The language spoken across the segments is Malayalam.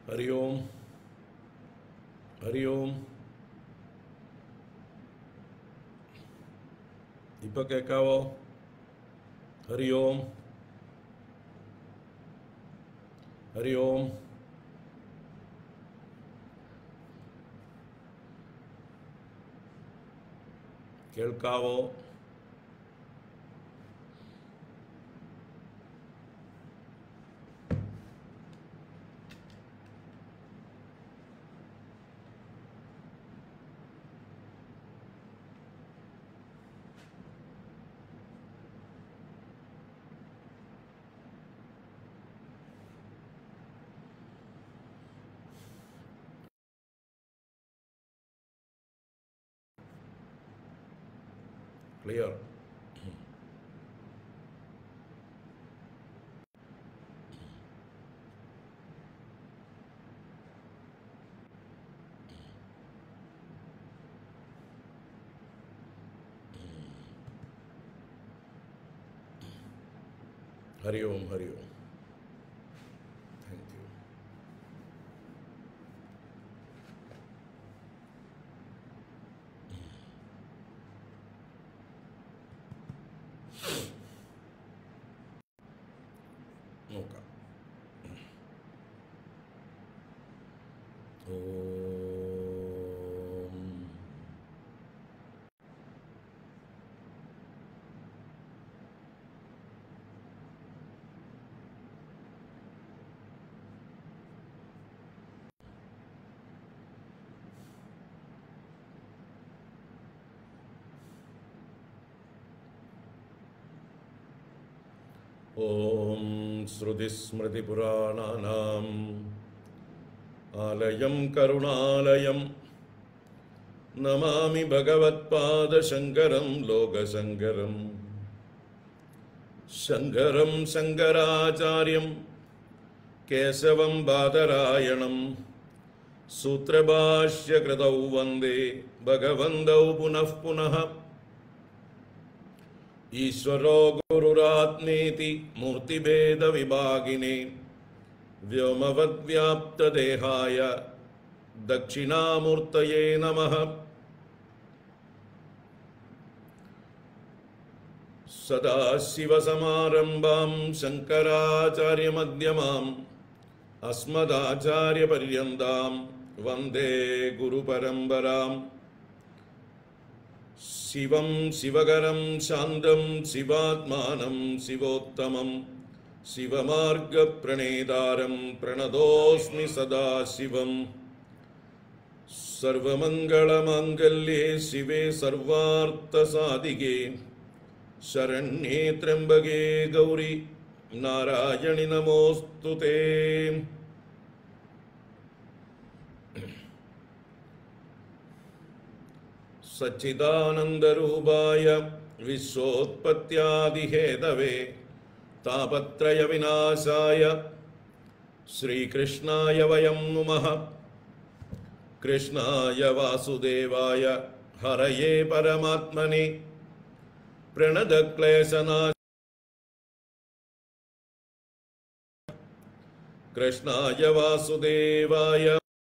ഹരി ഓം ഹരി ഓം ഇപ്പൊ കേക്കാവോ ഹരി ഓം ഹരി ഓം കേൾക്കാവോ ക്ലിയർ ഹരി ഓം ഹരി ഓം താങ്ക് യു നോക്കാം ഓം ॐ श्रुतिस्मृतिपुराणानाम् आलयं करुणालयं नमामि भगवत्पादशङ्करं लोकशङ्करं शङ्करं शङ्कराचार्यं केशवं बादरायणं सूत्रभाष्यकृतौ वन्दे भगवन्तौ पुनः पुनः ईश्वरो गुरुरात्मेति मूर्तिभेदविभागिने व्योमवद्व्याप्तदेहाय दक्षिणामूर्तये नमः सदाशिवसमारम्भां शङ्कराचार्यमध्यमाम् अस्मदाचार्यपर्यन्तां वन्दे गुरुपरम्पराम् शिवं शिवकरं शान्तं शिवात्मानं शिवोत्तमं शिवमार्गप्रणेतारं प्रणतोऽस्मि सदा शिवम् सर्वमङ्गलमाङ्गल्ये शिवे सर्वार्थसाधिके शरण्ये त्र्यम्बके गौरि नारायणि नमोऽस्तु ते सच्चिदानन्दरूपाय विश्वोत्पत्त्यादिहेतवे तापत्रयविनाशाय श्रीकृष्णाय वयं नुमः कृष्णाय वासुदेवाय हरये परमात्मने प्रणदक्लेशना कृष्णाय वासुदेवाय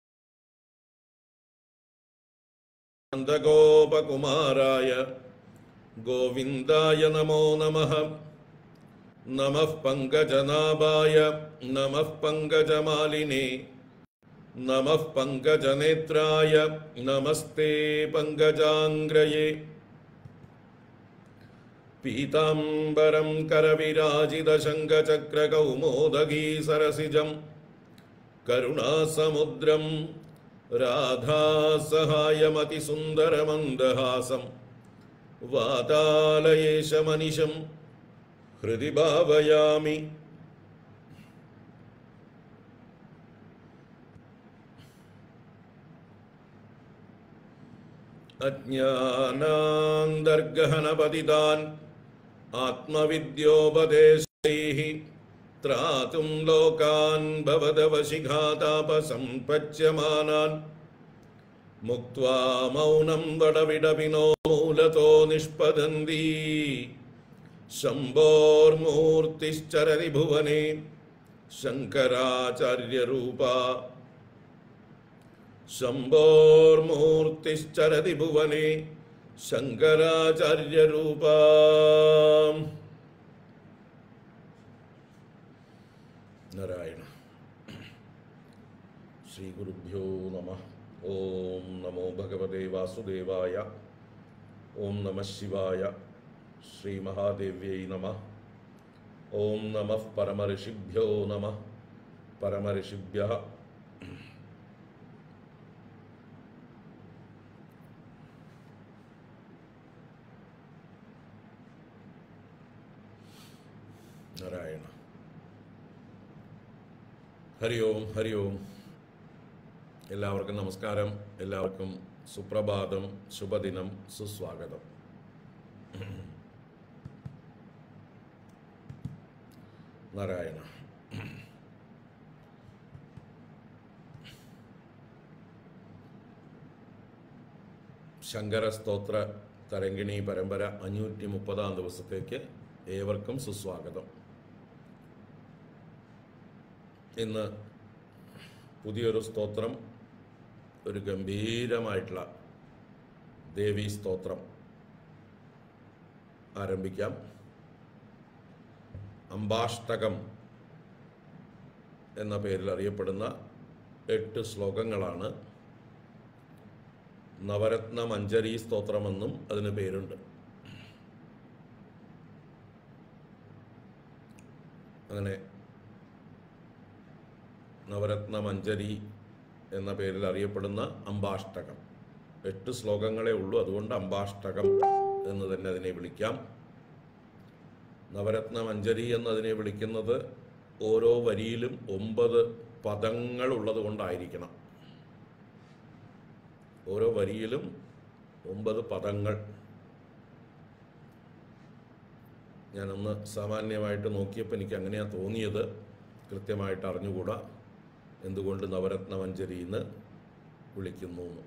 नन्दगोपकुमाराय गोविन्दाय नमो नमः नमः पङ्कजनाभाय नमः पङ्कजमालिने नमः पङ्कजनेत्राय नमस्ते पङ्कजाङ्ग्रये पीताम्बरं करविराजितशङ्खचक्रकौमोदगी सरसिजं करुणासमुद्रं राधासहायमतिसुन्दरमन्दहासं वातालयेशमनिशं हृदि भावयामि अज्ञानान्दर्गहनपतितान् आत्मविद्योपदेशैः त्रातुं लोकान् भवदवशिघातापसम्पच्यमानान् मुक्त्वा मौनं वडविडपिनो मूलतो निष्पदन्ती शम्भोर्मूर्तिश्चरति भुवने शङ्कराचार्यरूपा ശംഭോർമൂർത്തിശ്ചരതി ഭുവനെ ശങ്കരാചാര്യരൂപ നാരായണ ശ്രീഗുരുഭ്യോ നമ ഓം നമോ ഭഗവതേ വാസുദേവായ ഓം നമ ശിവായ ശ്രീമഹാദേവ്യൈ നമ ഓം നമ പരമഋഷിഭ്യോ നമ പരമഋഷിഭ്യ നാരായണ ഹരി ഓം ഹരി ഓം എല്ലാവർക്കും നമസ്കാരം എല്ലാവർക്കും സുപ്രഭാതം ശുഭദിനം സുസ്വാഗതം നാരായണ ശങ്കര സ്തോത്ര തരംഗിണി പരമ്പര അഞ്ഞൂറ്റി മുപ്പതാം ദിവസത്തേക്ക് ഏവർക്കും സുസ്വാഗതം ഇന്ന് പുതിയൊരു സ്തോത്രം ഒരു ഗംഭീരമായിട്ടുള്ള ദേവീ സ്തോത്രം ആരംഭിക്കാം അംബാഷ്ടകം എന്ന പേരിൽ അറിയപ്പെടുന്ന എട്ട് ശ്ലോകങ്ങളാണ് നവരത്ന മഞ്ജരി സ്തോത്രമെന്നും അതിന് പേരുണ്ട് അങ്ങനെ നവരത്ന മഞ്ജരി എന്ന പേരിൽ അറിയപ്പെടുന്ന അംബാഷ്ടകം എട്ട് ശ്ലോകങ്ങളേ ഉള്ളൂ അതുകൊണ്ട് അംബാഷ്ടകം എന്ന് തന്നെ അതിനെ വിളിക്കാം നവരത്ന മഞ്ജരി എന്നതിനെ വിളിക്കുന്നത് ഓരോ വരിയിലും ഒമ്പത് പദങ്ങൾ ഉള്ളത് കൊണ്ടായിരിക്കണം ഓരോ വരിയിലും ഒമ്പത് പദങ്ങൾ ഞാനൊന്ന് സാമാന്യമായിട്ട് നോക്കിയപ്പോൾ എനിക്ക് അങ്ങനെയാണ് തോന്നിയത് കൃത്യമായിട്ട് അറിഞ്ഞുകൂടാ എന്തുകൊണ്ട് നവരത്ന മഞ്ജരി എന്ന് വിളിക്കുന്നു എന്ന്.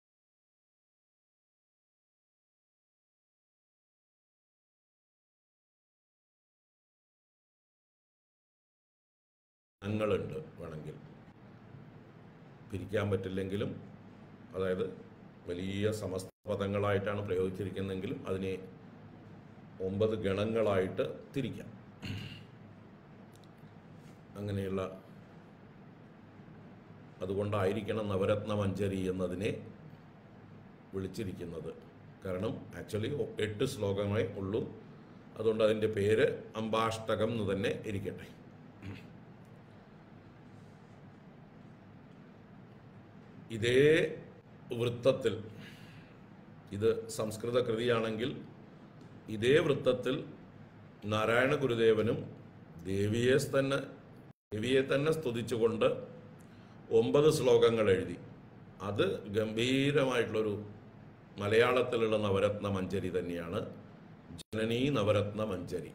അങ്ങളുണ്ട് വേണമെങ്കിൽ പിരിക്കാൻ പറ്റില്ലെങ്കിലും അതായത് വലിയ സമസ്ത പദങ്ങളായിട്ടാണ് പ്രയോഗിച്ചിരിക്കുന്നതെങ്കിലും അതിനെ ഒമ്പത് ഗണങ്ങളായിട്ട് തിരിക്കാം അങ്ങനെയുള്ള അതുകൊണ്ടായിരിക്കണം നവരത്ന മഞ്ജരി എന്നതിനെ വിളിച്ചിരിക്കുന്നത് കാരണം ആക്ച്വലി എട്ട് ശ്ലോകമേ ഉള്ളൂ അതുകൊണ്ട് അതിൻ്റെ പേര് അംബാഷ്ടകം എന്ന് തന്നെ ഇരിക്കട്ടെ ഇതേ വൃത്തത്തിൽ ഇത് സംസ്കൃത കൃതിയാണെങ്കിൽ ഇതേ വൃത്തത്തിൽ നാരായണ ഗുരുദേവനും ദേവിയെ തന്നെ ദേവിയെ തന്നെ സ്തുതിച്ചുകൊണ്ട് ഒമ്പത് ശ്ലോകങ്ങൾ എഴുതി അത് ഗംഭീരമായിട്ടുള്ളൊരു മലയാളത്തിലുള്ള നവരത്ന മഞ്ജരി തന്നെയാണ് ജനനീ നവരത്ന മഞ്ജരി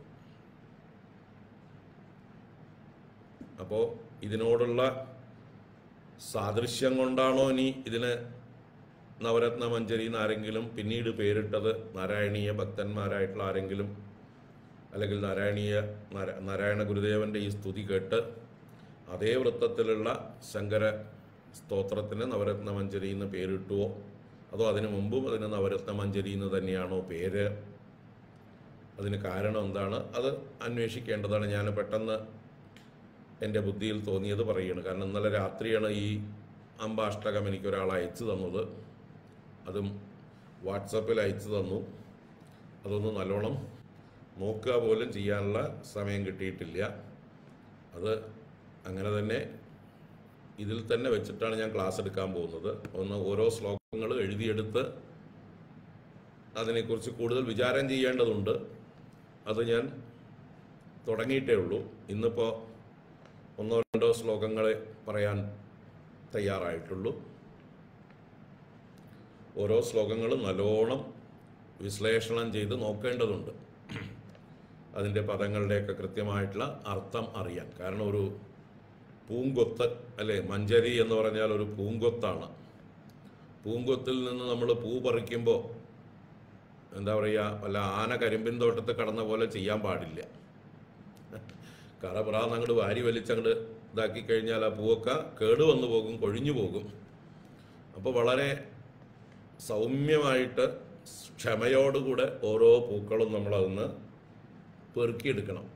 അപ്പോൾ ഇതിനോടുള്ള സാദൃശ്യം കൊണ്ടാണോ ഇനി ഇതിന് നവരത്ന മഞ്ജരി എന്ന് ആരെങ്കിലും പിന്നീട് പേരിട്ടത് നാരായണീയ ഭക്തന്മാരായിട്ടുള്ള ആരെങ്കിലും അല്ലെങ്കിൽ നാരായണീയ നാര- നാരായണ ഗുരുദേവന്റെ ഈ സ്തുതി കേട്ട് അതേ വൃത്തത്തിലുള്ള ശങ്കര സ്തോത്രത്തിന് നവരത്ന മഞ്ജരി എന്ന് പേരിട്ടുവോ അതോ അതിനു മുമ്പും അതിന് നവരത്ന മഞ്ജരി എന്ന് തന്നെയാണോ പേര് അതിന് കാരണം എന്താണ് അത് അന്വേഷിക്കേണ്ടതാണ് ഞാൻ പെട്ടെന്ന് എൻ്റെ ബുദ്ധിയിൽ തോന്നിയത് പറയുകയാണ് കാരണം ഇന്നലെ രാത്രിയാണ് ഈ അമ്പാഷ്ടകം എനിക്ക് ഒരാൾ അയച്ചു തന്നത് അതും വാട്സപ്പിൽ അയച്ചു തന്നു അതൊന്ന് നല്ലോണം നോക്കുക പോലും ചെയ്യാനുള്ള സമയം കിട്ടിയിട്ടില്ല അത് അങ്ങനെ തന്നെ ഇതിൽ തന്നെ വെച്ചിട്ടാണ് ഞാൻ ക്ലാസ് എടുക്കാൻ പോകുന്നത് ഒന്ന് ഓരോ ശ്ലോകങ്ങൾ എഴുതിയെടുത്ത് അതിനെക്കുറിച്ച് കൂടുതൽ വിചാരം ചെയ്യേണ്ടതുണ്ട് അത് ഞാൻ തുടങ്ങിയിട്ടേ ഉള്ളൂ ഇന്നിപ്പോൾ ഒന്നോ രണ്ടോ ശ്ലോകങ്ങളെ പറയാൻ തയ്യാറായിട്ടുള്ളൂ ഓരോ ശ്ലോകങ്ങളും നല്ലോണം വിശ്ലേഷണം ചെയ്ത് നോക്കേണ്ടതുണ്ട് അതിൻ്റെ പദങ്ങളുടെയൊക്കെ കൃത്യമായിട്ടുള്ള അർത്ഥം അറിയാൻ കാരണം ഒരു പൂങ്കൊത്ത് അല്ലേ മഞ്ചരി എന്ന് പറഞ്ഞാൽ ഒരു പൂങ്കൊത്താണ് പൂങ്കൊത്തിൽ നിന്ന് നമ്മൾ പൂ പറിക്കുമ്പോൾ എന്താ പറയുക വല്ല ആന കരിമ്പിൻ തോട്ടത്തിൽ കടന്ന പോലെ ചെയ്യാൻ പാടില്ല കറപുറാന്ന് അങ്ങോട്ട് വാരി വലിച്ചങ്ങോട്ട് ഇതാക്കി കഴിഞ്ഞാൽ ആ പൂവൊക്കെ കേട് വന്നു പോകും കൊഴിഞ്ഞു പോകും അപ്പോൾ വളരെ സൗമ്യമായിട്ട് ക്ഷമയോടുകൂടെ ഓരോ പൂക്കളും നമ്മളതൊന്ന് പെറുക്കിയെടുക്കണം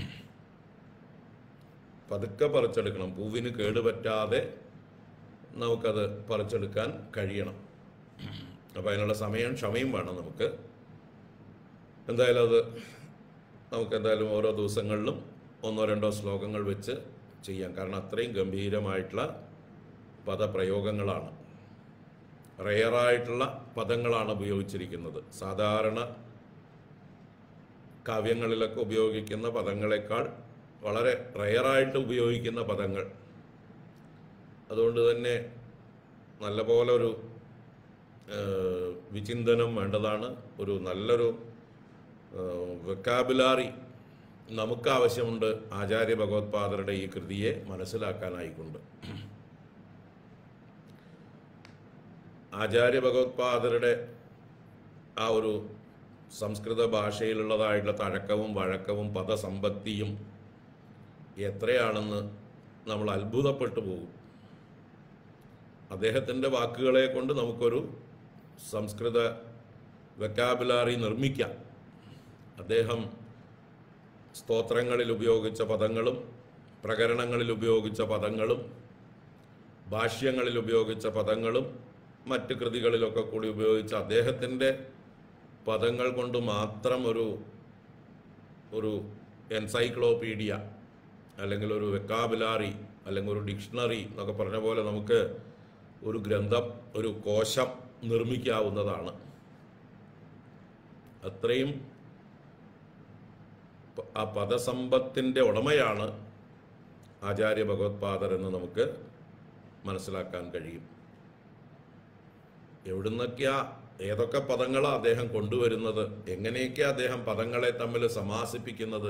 പതുക്കെ പറിച്ചെടുക്കണം പൂവിന് കേടുപറ്റാതെ നമുക്കത് പറിച്ചെടുക്കാൻ കഴിയണം അപ്പോൾ അതിനുള്ള സമയം ക്ഷമയും വേണം നമുക്ക് എന്തായാലും അത് നമുക്ക് എന്തായാലും ഓരോ ദിവസങ്ങളിലും ഒന്നോ രണ്ടോ ശ്ലോകങ്ങൾ വെച്ച് ചെയ്യാം കാരണം അത്രയും ഗംഭീരമായിട്ടുള്ള പദപ്രയോഗങ്ങളാണ് റെയറായിട്ടുള്ള പദങ്ങളാണ് ഉപയോഗിച്ചിരിക്കുന്നത് സാധാരണ കാവ്യങ്ങളിലൊക്കെ ഉപയോഗിക്കുന്ന പദങ്ങളെക്കാൾ വളരെ റെയറായിട്ട് ഉപയോഗിക്കുന്ന പദങ്ങൾ അതുകൊണ്ട് തന്നെ നല്ലപോലെ ഒരു ഏഹ്, വിചിന്തനം വേണ്ടതാണ് ഒരു നല്ലൊരു വെക്കാബുലാറി നമുക്ക് ആവശ്യമുണ്ട് ആചാര്യ ഭഗവത്പാദരുടെ ഈ കൃതിയെ മനസ്സിലാക്കാനായിക്കൊണ്ട് ആചാര്യ ഭഗവത്പാദരുടെ ആ ഒരു സംസ്കൃത ഭാഷയിലുള്ളതായിട്ടുള്ള തഴക്കവും വഴക്കവും പദസമ്പത്തിയും എത്രയാണെന്ന് നമ്മൾ അത്ഭുതപ്പെട്ടു പോകും അദ്ദേഹത്തിൻ്റെ വാക്കുകളെ കൊണ്ട് നമുക്കൊരു സംസ്കൃത വെക്കാബുലാറി നിർമ്മിക്കാം അദ്ദേഹം സ്തോത്രങ്ങളിൽ ഉപയോഗിച്ച പദങ്ങളും പ്രകരണങ്ങളിൽ ഉപയോഗിച്ച പദങ്ങളും ഭാഷ്യങ്ങളിൽ ഉപയോഗിച്ച പദങ്ങളും മറ്റ് കൃതികളിലൊക്കെ കൂടി ഉപയോഗിച്ച അദ്ദേഹത്തിൻ്റെ പദങ്ങൾ കൊണ്ട് മാത്രം ഒരു ഒരു എൻസൈക്ലോപീഡിയ അല്ലെങ്കിൽ ഒരു വെക്കാബുലാറി അല്ലെങ്കിൽ ഒരു ഡിക്ഷണറി എന്നൊക്കെ പറഞ്ഞ പോലെ നമുക്ക് ഒരു ഗ്രന്ഥം ഒരു കോശം നിർമ്മിക്കാവുന്നതാണ് അത്രയും പ- ആ പദസമ്പത്തിൻ്റെ ഉടമയാണ് ആചാര്യ ഭഗവത്പാദർ എന്ന് നമുക്ക് മനസ്സിലാക്കാൻ കഴിയും എവിടുന്നൊക്കെയാ ഏതൊക്കെ പദങ്ങളാണ് അദ്ദേഹം കൊണ്ടുവരുന്നത് എങ്ങനെയൊക്കെയാ അദ്ദേഹം പദങ്ങളെ തമ്മിൽ സമാസിപ്പിക്കുന്നത്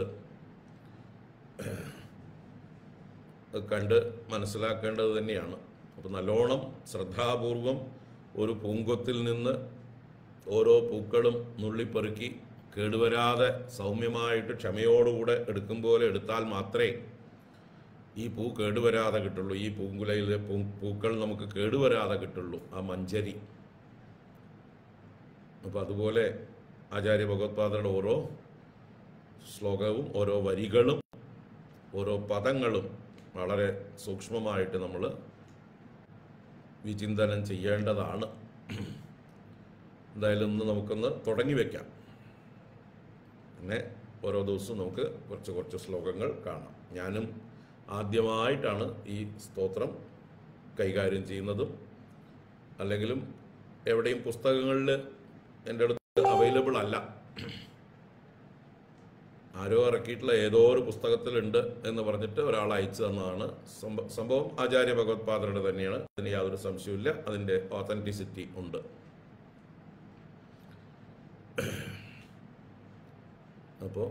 അത് കണ്ട് മനസ്സിലാക്കേണ്ടത് തന്നെയാണ് അപ്പോൾ നല്ലോണം ശ്രദ്ധാപൂർവം ഒരു പൂങ്കൊത്തിൽ നിന്ന് ഓരോ പൂക്കളും നുള്ളിപ്പെറുക്കി കേടുവരാതെ സൗമ്യമായിട്ട് ക്ഷമയോടുകൂടെ എടുക്കും പോലെ എടുത്താൽ മാത്രമേ ഈ പൂ കേടുവരാതെ കിട്ടുള്ളൂ ഈ പൂങ്കുലയിലെ പൂ പൂക്കൾ നമുക്ക് കേടുവരാതെ കിട്ടുള്ളൂ ആ മഞ്ചരി അപ്പോൾ അതുപോലെ ആചാര്യ ഭഗവത്പാദരുടെ ഓരോ ശ്ലോകവും ഓരോ വരികളും ഓരോ പദങ്ങളും വളരെ സൂക്ഷ്മമായിട്ട് നമ്മൾ വിചിന്തനം ചെയ്യേണ്ടതാണ് എന്തായാലും ഇന്ന് നമുക്കൊന്ന് തുടങ്ങി വെക്കാം പിന്നെ ഓരോ ദിവസവും നമുക്ക് കുറച്ച് കുറച്ച് ശ്ലോകങ്ങൾ കാണാം ഞാനും ആദ്യമായിട്ടാണ് ഈ സ്തോത്രം കൈകാര്യം ചെയ്യുന്നതും അല്ലെങ്കിലും എവിടെയും പുസ്തകങ്ങളിൽ എൻ്റെ അടുത്ത് അവൈലബിൾ അല്ല ആരോ ഇറക്കിയിട്ടുള്ള ഏതോ ഒരു പുസ്തകത്തിലുണ്ട് എന്ന് പറഞ്ഞിട്ട് ഒരാൾ അയച്ചു തന്നതാണ് സംഭ- സംഭവം ആചാര്യ ഭഗവത്പാദരുടെ തന്നെയാണ് അതിന് യാതൊരു സംശയവുമില്ല അതിൻ്റെ ഓത്തൻറ്റിസിറ്റി ഉണ്ട് അപ്പോൾ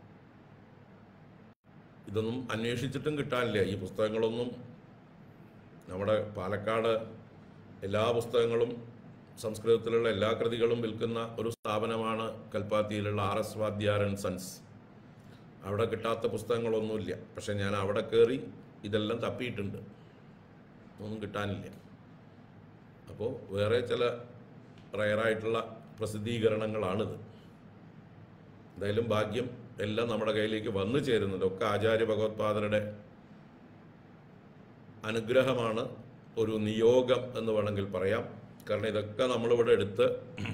ഇതൊന്നും അന്വേഷിച്ചിട്ടും കിട്ടാനില്ല ഈ പുസ്തകങ്ങളൊന്നും നമ്മുടെ പാലക്കാട് എല്ലാ പുസ്തകങ്ങളും സംസ്കൃതത്തിലുള്ള എല്ലാ കൃതികളും വിൽക്കുന്ന ഒരു സ്ഥാപനമാണ് കൽപ്പാത്തിയിലുള്ള ആർ എസ് വാദ്യാരൻ സൺസ് അവിടെ കിട്ടാത്ത പുസ്തകങ്ങളൊന്നുമില്ല പക്ഷെ ഞാൻ അവിടെ കയറി ഇതെല്ലാം തപ്പിയിട്ടുണ്ട് ഒന്നും കിട്ടാനില്ല അപ്പോൾ വേറെ ചില റയറായിട്ടുള്ള പ്രസിദ്ധീകരണങ്ങളാണിത് എന്തായാലും ഭാഗ്യം എല്ലാം നമ്മുടെ കയ്യിലേക്ക് വന്നു ചേരുന്നുണ്ട് ഒക്കെ ആചാര്യ ഭഗവത്പാദരുടെ അനുഗ്രഹമാണ് ഒരു നിയോഗം എന്ന് വേണമെങ്കിൽ പറയാം കാരണം ഇതൊക്കെ നമ്മളിവിടെ എടുത്ത്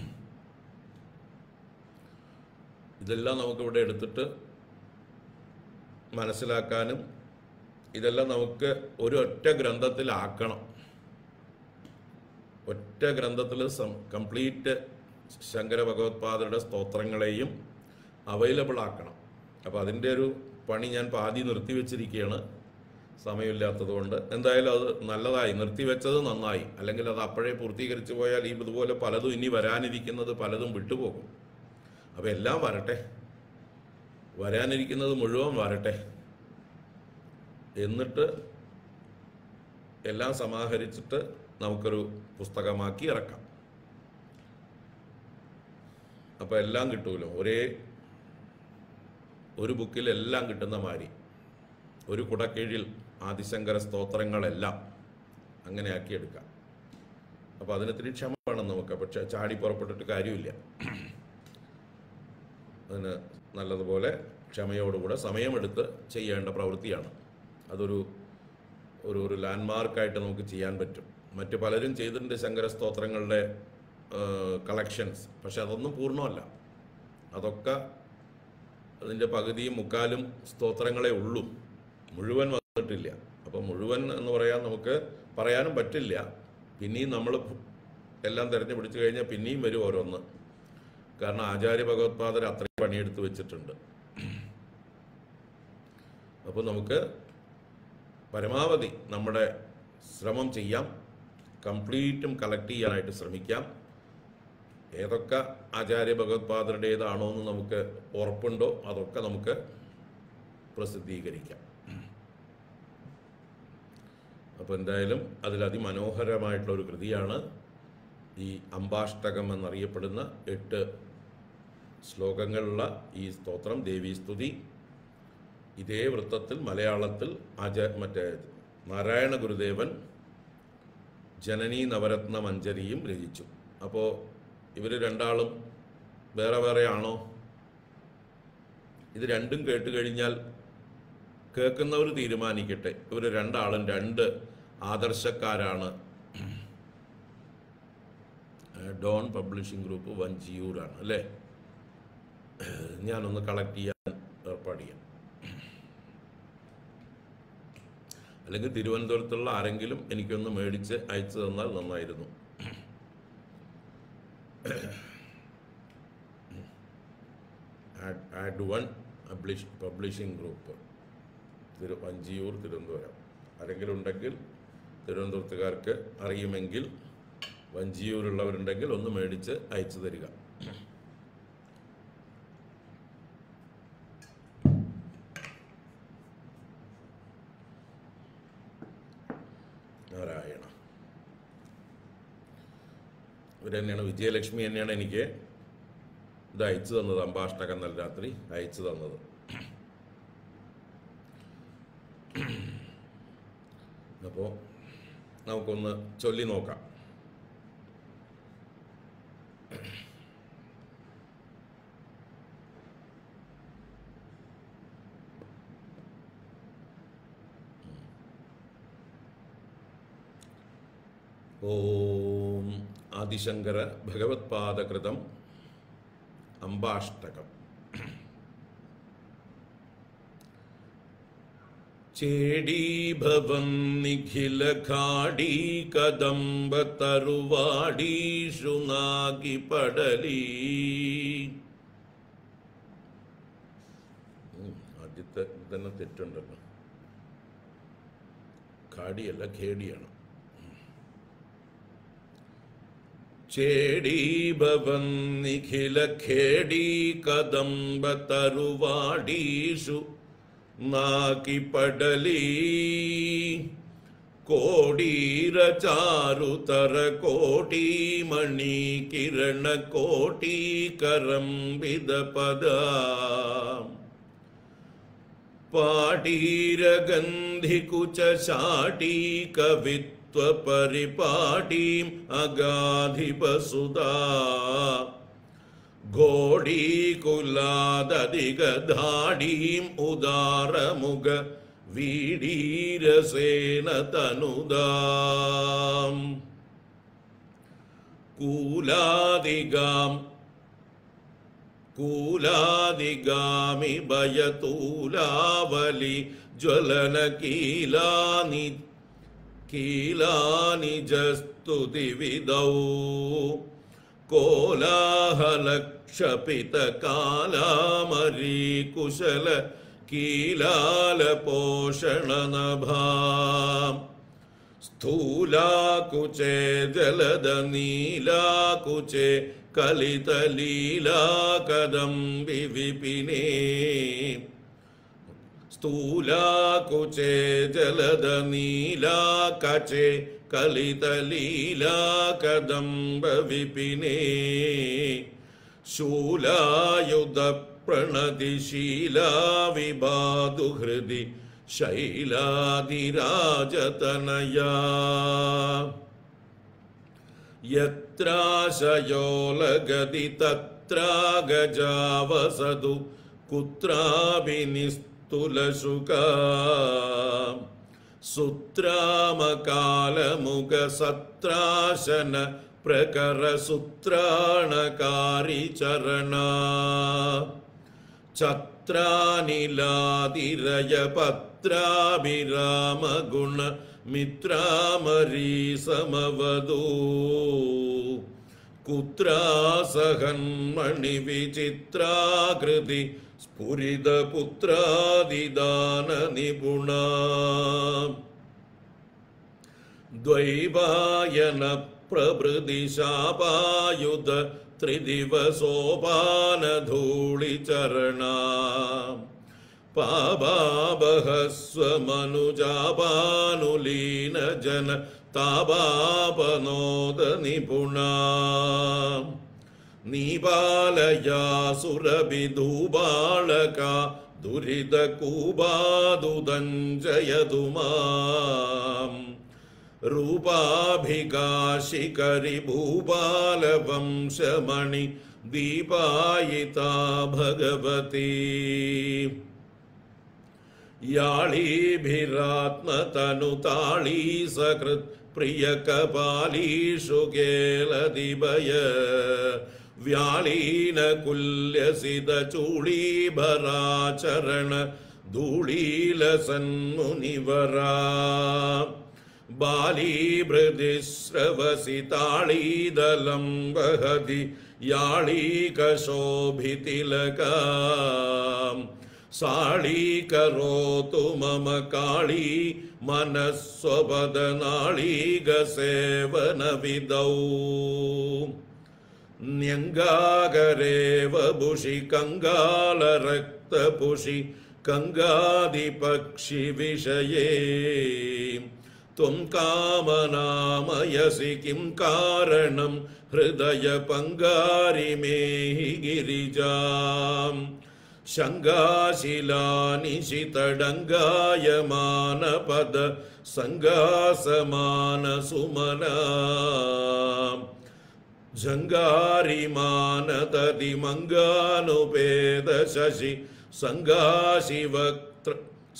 ഇതെല്ലാം നമുക്കിവിടെ എടുത്തിട്ട് മനസ്സിലാക്കാനും ഇതെല്ലാം നമുക്ക് ഒരു ഒറ്റ ഗ്രന്ഥത്തിലാക്കണം ഒറ്റ ഗ്രന്ഥത്തിൽ കംപ്ലീറ്റ് ശങ്കര ഭഗവത്പാദരുടെ സ്തോത്രങ്ങളെയും അവൈലബിൾ ആക്കണം അപ്പോൾ അതിൻ്റെ ഒരു പണി ഞാൻ പാതി നിർത്തിവെച്ചിരിക്കുകയാണ് സമയമില്ലാത്തത് കൊണ്ട് എന്തായാലും അത് നല്ലതായി നിർത്തിവെച്ചത് നന്നായി അല്ലെങ്കിൽ അത് അപ്പോഴേ പൂർത്തീകരിച്ചു പോയാൽ ഈ ഇതുപോലെ പലതും ഇനി വരാനിരിക്കുന്നത് പലതും വിട്ടുപോകും അപ്പോൾ എല്ലാം വരട്ടെ വരാനിരിക്കുന്നത് മുഴുവൻ വരട്ടെ എന്നിട്ട് എല്ലാം സമാഹരിച്ചിട്ട് നമുക്കൊരു പുസ്തകമാക്കി ഇറക്കാം അപ്പോൾ എല്ലാം കിട്ടുമല്ലോ ഒരേ ഒരു ബുക്കിൽ എല്ലാം കിട്ടുന്ന മാതിരി ഒരു കുടക്കീഴിൽ ആദിശങ്കര സ്തോത്രങ്ങളെല്ലാം അങ്ങനെ ആക്കിയെടുക്കാം അപ്പോൾ അതിനത്തിരി ക്ഷമ വേണം നമുക്ക് പക്ഷെ ചാടി പുറപ്പെട്ടിട്ട് കാര്യമില്ല അതിന് നല്ലതുപോലെ ക്ഷമയോടുകൂടെ സമയമെടുത്ത് ചെയ്യേണ്ട പ്രവൃത്തിയാണ് അതൊരു ഒരു ഒരു ലാൻഡ്മാർക്കായിട്ട് നമുക്ക് ചെയ്യാൻ പറ്റും മറ്റ് പലരും ചെയ്തിട്ടുണ്ട് ശങ്കര സ്തോത്രങ്ങളുടെ കളക്ഷൻസ് പക്ഷെ അതൊന്നും പൂർണ്ണമല്ല അതൊക്കെ അതിൻ്റെ പകുതിയും മുക്കാലും സ്തോത്രങ്ങളെ ഉള്ളൂ മുഴുവൻ വന്നിട്ടില്ല അപ്പോൾ മുഴുവൻ എന്ന് പറയാൻ നമുക്ക് പറയാനും പറ്റില്ല പിന്നെയും നമ്മൾ എല്ലാം തിരഞ്ഞു പിടിച്ചു കഴിഞ്ഞാൽ പിന്നെയും വരും ഓരോന്ന് കാരണം ആചാര്യ ഭഗവത്പാദർ അത്രയും പണിയെടുത്ത് വെച്ചിട്ടുണ്ട് അപ്പോൾ നമുക്ക് പരമാവധി നമ്മുടെ ശ്രമം ചെയ്യാം കംപ്ലീറ്റും കളക്ട് ചെയ്യാനായിട്ട് ശ്രമിക്കാം ഏതൊക്കെ ആചാര്യ ഭഗവത്പാദരുടേതാണോ എന്ന് നമുക്ക് ഉറപ്പുണ്ടോ അതൊക്കെ നമുക്ക് പ്രസിദ്ധീകരിക്കാം അപ്പോൾ എന്തായാലും അതിൽ അതിമനോഹരമായിട്ടുള്ള ഒരു കൃതിയാണ് ഈ അംബാഷ്ടകം എന്നറിയപ്പെടുന്ന എട്ട് ശ്ലോകങ്ങളുള്ള ഈ സ്തോത്രം ദേവീസ്തുതി ഇതേ വൃത്തത്തിൽ മലയാളത്തിൽ ആച മറ്റേ നാരായണ ഗുരുദേവൻ ജനനി നവരത്ന മഞ്ജരിയും രചിച്ചു അപ്പോൾ ഇവർ രണ്ടാളും വേറെ വേറെ ആണോ ഇത് രണ്ടും കേട്ട് കഴിഞ്ഞാൽ കേൾക്കുന്നവർ തീരുമാനിക്കട്ടെ ഇവർ രണ്ടാളും രണ്ട് ആദർശക്കാരാണ് ഡോൺ പബ്ലിഷിംഗ് ഗ്രൂപ്പ് വഞ്ചിയൂരാണ് അല്ലേ ഞാനൊന്ന് കളക്ട് ചെയ്യാൻ ഏർപ്പാട് ചെയ്യാം അല്ലെങ്കിൽ തിരുവനന്തപുരത്തുള്ള ആരെങ്കിലും എനിക്കൊന്ന് മേടിച്ച് അയച്ചു തന്നാൽ നന്നായിരുന്നു add one publish publishing group Thiruvanchiyoor Thiruvananthapuram ആരെങ്കിലും ഉണ്ടെങ്കിൽ തിരുവനന്തപുരത്തുകാർക്ക് അറിയുമെങ്കിൽ വഞ്ചിയൂരുള്ളവരുണ്ടെങ്കിൽ ഒന്ന് മേടിച്ച് അയച്ചു തരിക നാരായണ ഇവർ തന്നെയാണ് വിജയലക്ഷ്മി തന്നെയാണ് എനിക്ക് ഇത് അയച്ചു തന്നത് അമ്പാഷ്ടകം നല്ല രാത്രി അയച്ചു തന്നത് അപ്പോൾ നമുക്കൊന്ന് ചൊല്ലി നോക്കാം ഓം ആദിശങ്കര ഭഗവത്പാദകൃതം അംബാഷ്ടകം ചേടീഭവൻ നിഖില ഖാഡീ കദംബ തരുവാടീഷു നാഗി പടലീ ഉം, ആദ്യത്തെ തന്നെ തെറ്റുണ്ടല്ലോ ഖാഡിയല്ല ഖേഡിയാണ് ചേടീഭവൻ നിഖില ഖേഡീ കദംബ തരുവാടീഷു നാക്കി പടലീ കോടീര ചാരുതര കോടി മണി കിരണ കോടി കരംബിത പദ പാടീരഗന്ധികുച ശാടീ കവിത്വ പരിപാടീം അഗാധിപസുതാ ഘോടീകുലാദധികധാടീം ഉദാരമുഖ വീടീരസേന തനുദാം കൂലാദിഗാം കൂലാദിഗാമി ഭയതൂലാവലി ജ്വലന കീലാനി കീലാനിജസ്തുതിവിദൗ കോലാഹലക്ഷപിതകാലാമരീ കുശല കീലാലപോഷണനഭാം സ്ഥൂലാകുചേ ജലദനീലാകുചേ കലിതലീലാകദംബി വിപിനേ സ്ഥൂലാകുചേ ജലദനീലാകചേ കലിതലീലാകദംബ വിപിനേ ശൂലായുധ പ്രണതിശീലാ വിബാധു ഹൃദി ശൈലാതിരാജതനയാ യത്രാശയോ ലഗതി തത്രാഗജാവസതു കുത്രാപി നിസ്തുലശുക സുത്രാമകാലമുഖ സത്രാശന പ്രകര സുത്രാണകാരി ചരണ ഛത്രാനിലാതിരയ പത്രാഭിരാമ ഗുണ മിത്രാമരീ സമവദൂ കുത്രാസഹന്മണി വിചിത്രാകൃതി സ്ഫുരിത പുത്രാദിദാന നിപുണ ദ്വൈവായന പ്രഭൃതി ശാപായുധ ത്രിദിവസോപാനധൂളിചരണ പാപാബഹസ്വമനുജാപാനുലീന ജന താപാപനോദ നിപുണ നീപാലയാസുരഭിധൂപാളക ദുരിത കൂപാദുദഞ്ജയതു മാം रूपाभिकाशिकरि भूपालवंशमणि दीपायिता भगवती याळीभिरात्मतनुताळी सकृत् प्रियकपालीषु केलदिभय व्यालीनकुल्यसितचूळीभराचरण धूळीलसन्मुनिवरा बालीभृदिश्रवसि ताळीदलं वहति याळीकशोभितिलका साळीकरोतु मम काळी मनस्वपदनाळीगसेवनविदौ न्यङ्गागरेव भुषि कङ्गालरक्तपुषि कङ्गादिपक्षिविषये त्वं कामनामयसि किं कारणं हृदयपङ्गारिमेहि गिरिजाम् शङ्गाशिलानिशितडङ्गायमानपद सङ्गासमानसुमना जङ्गारिमानतदिमङ्गानुपेदशशि सङ्गाशिवक्त्र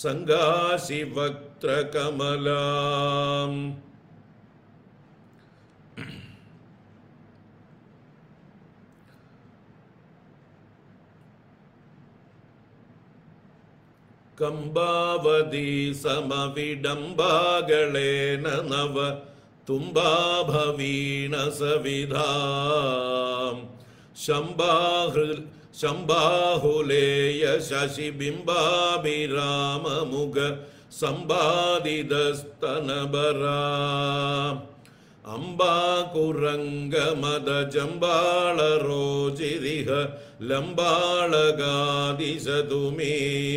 सङ्गाशिवक्त्रकमलाम् കമ്പാവതി സമവിഡംബാകളേന നവ തുംബാഭവീണ സവിധാം ശംബാഹൃ ശംബാഹുലേയ ശശിബിംബാഭിരാമമുഖ സമ്പാദിതസ്തനബരാ അംബാകുരംഗമദജംബാളരോചിരിഹ ലംബാളഗാദിശതു മേ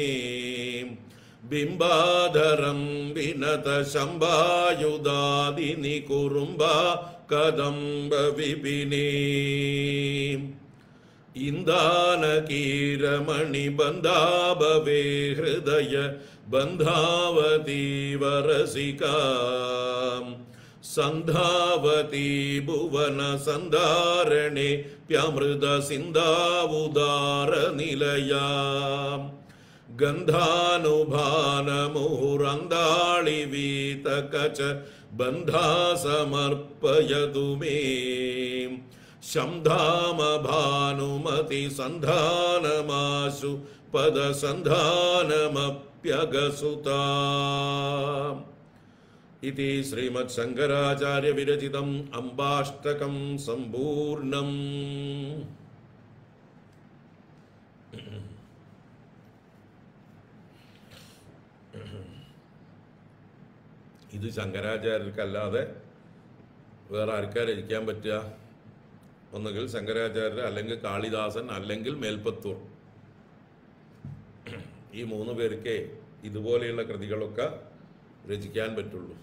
ബിംബാധരം വിനത ശംഭായുധാദിനി കുറുംബ കദംബ വിപിനേ ഇന്ദാനകീരമണി ബന്ധാഭവേ ഹൃദയ ബന്ധാവതീവരസികാം സന്ധാവതി ഭുവന സന്ധാരണേ പ്യമൃത സിന്ധാവുദാര നിലയാം ഗന്ധാനുഭാനമുഹുരന്താളി വീതകച ബന്ധാ സമർപ്പയതു മേ ശംധാമ ഭാനുമതി സന്ധാനമാശു പദസന്ധാനമപ്യഗസുതാ इति श्रीमत्शङ्कराचार्यविरचितम् अम्बाष्टकं सम्पूर्णम् ഇത് ശങ്കരാചാര്യർക്കല്ലാതെ വേറെ ആർക്കാ രചിക്കാൻ പറ്റുക ഒന്നുകിൽ ശങ്കരാചാര്യർ അല്ലെങ്കിൽ കാളിദാസൻ അല്ലെങ്കിൽ മേൽപ്പത്തൂർ ഈ മൂന്ന് പേർക്കേ ഇതുപോലെയുള്ള കൃതികളൊക്കെ രചിക്കാൻ പറ്റുള്ളൂ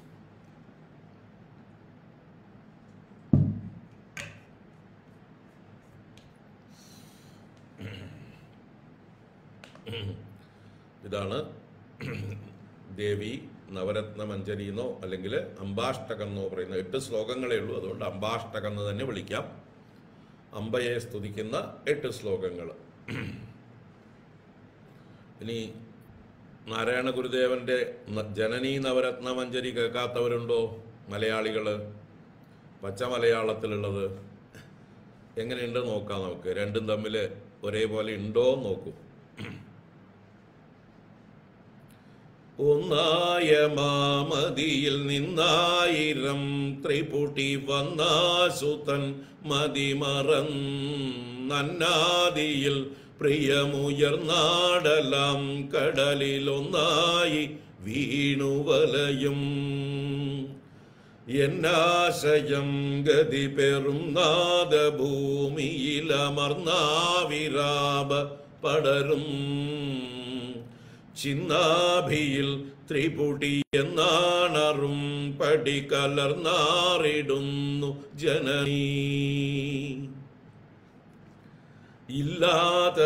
ഇതാണ് ദേവി നവരത്ന മഞ്ജരി എന്നോ അല്ലെങ്കിൽ അംബാഷ്ടകം എന്നോ പറയുന്ന എട്ട് ശ്ലോകങ്ങളേ ഉള്ളൂ അതുകൊണ്ട് അംബാഷ്ടകം എന്ന് തന്നെ വിളിക്കാം അമ്പയെ സ്തുതിക്കുന്ന എട്ട് ശ്ലോകങ്ങൾ ഇനി നാരായണ ഗുരുദേവന്റെ ന- ജനനീ നവരത്ന മഞ്ജരി കേൾക്കാത്തവരുണ്ടോ മലയാളികൾ പച്ച മലയാളത്തിലുള്ളത് എങ്ങനെയുണ്ട് നോക്കാം നമുക്ക് രണ്ടും തമ്മിൽ ഒരേപോലെ ഉണ്ടോ എന്ന് നോക്കൂ ഒന്നായ മാമതിയിൽ നിന്നായിരം ത്രിപുടി വന്നാസുതൻ മതിമറന്നന്നാദിയിൽ പ്രിയമുയർന്നാടലാം കടലിലൊന്നായി വീണുവലയും എന്നാശയം ഗതി പെറും നാദഭൂമിയിലമർന്നാവിരാപ പടരും ചിന്നാഭിയിൽ ത്രിപുടി എന്നാണറും പടി കലർന്നാറിടുന്നു ജനനീ ഇല്ലാത്ത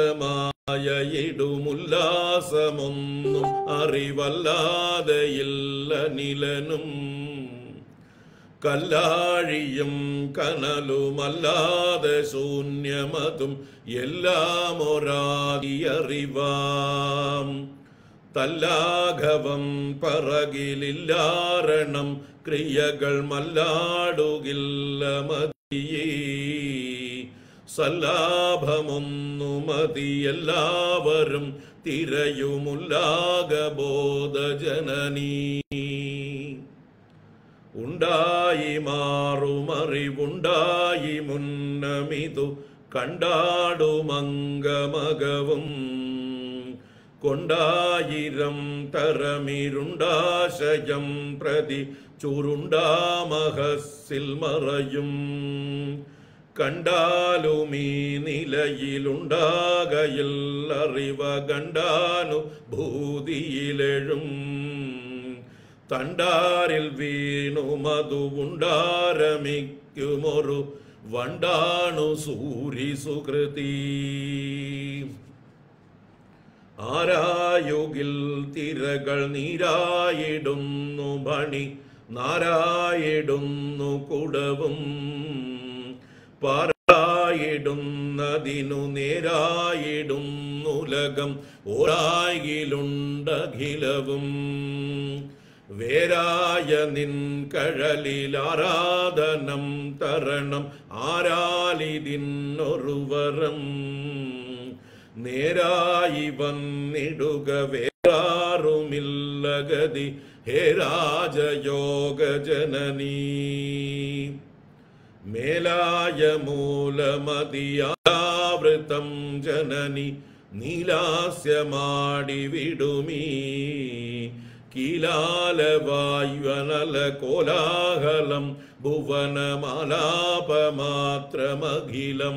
മായയിടുമുല്ലാസമൊന്നും അറിവല്ലാതെയില്ല നിലനും കല്ലാഴിയും കനലുമല്ലാതെ ശൂന്യമതും എല്ലാം ഒരാതിയറിവാം തല്ലാഘവം പറകിലില്ലാരണം ക്രിയകൾ മല്ലാടുകില്ല മതിയേ സല്ലാഭമൊന്നു മതി എല്ലാവരും തിരയുമുല്ലാകബോധ ജനനീ ഉണ്ടായി മാറുമറിവുണ്ടായി മുന്നമിതു കണ്ടാടുമംഗമകവും കൊണ്ടായിരം തരമിരുണ്ടാശയം പ്രതി ചുരുണ്ടാമഹസിൽ മറയും കണ്ടാലുമീ നിലയിലുണ്ടാകയിൽ അറിവ കണ്ടാനു ഭൂതിയിലെഴും തണ്ടാരിൽ വീണു മധുവുണ്ടാരമിക്കുമൊരു വണ്ടാണു സൂരി സുകൃതി ആരായുകിൽ തിരകൾ നീരായിടുന്നു ഭണി നാരായിടുന്നു കുടവും പാരായിടുന്നതിനു നേരായിടുന്നുലകം ഓരായിലുണ്ടഖിലവും വേരായ നിൻ കഴലിലാരാധനം തരണം ആരാലിതിന്നൊരുവരം നേരായി വന്നിടുക വേറാറുമില്ലഗതി ഹേ രാജയോഗ ജനനീ മേലായ മൂലമതിയാവൃതം ജനനി നീലാസ്യമാടി വിടുമീ കീലാലവായുവനല കോലാഹലം ഭുവനമാലാപമാത്രമഖിലം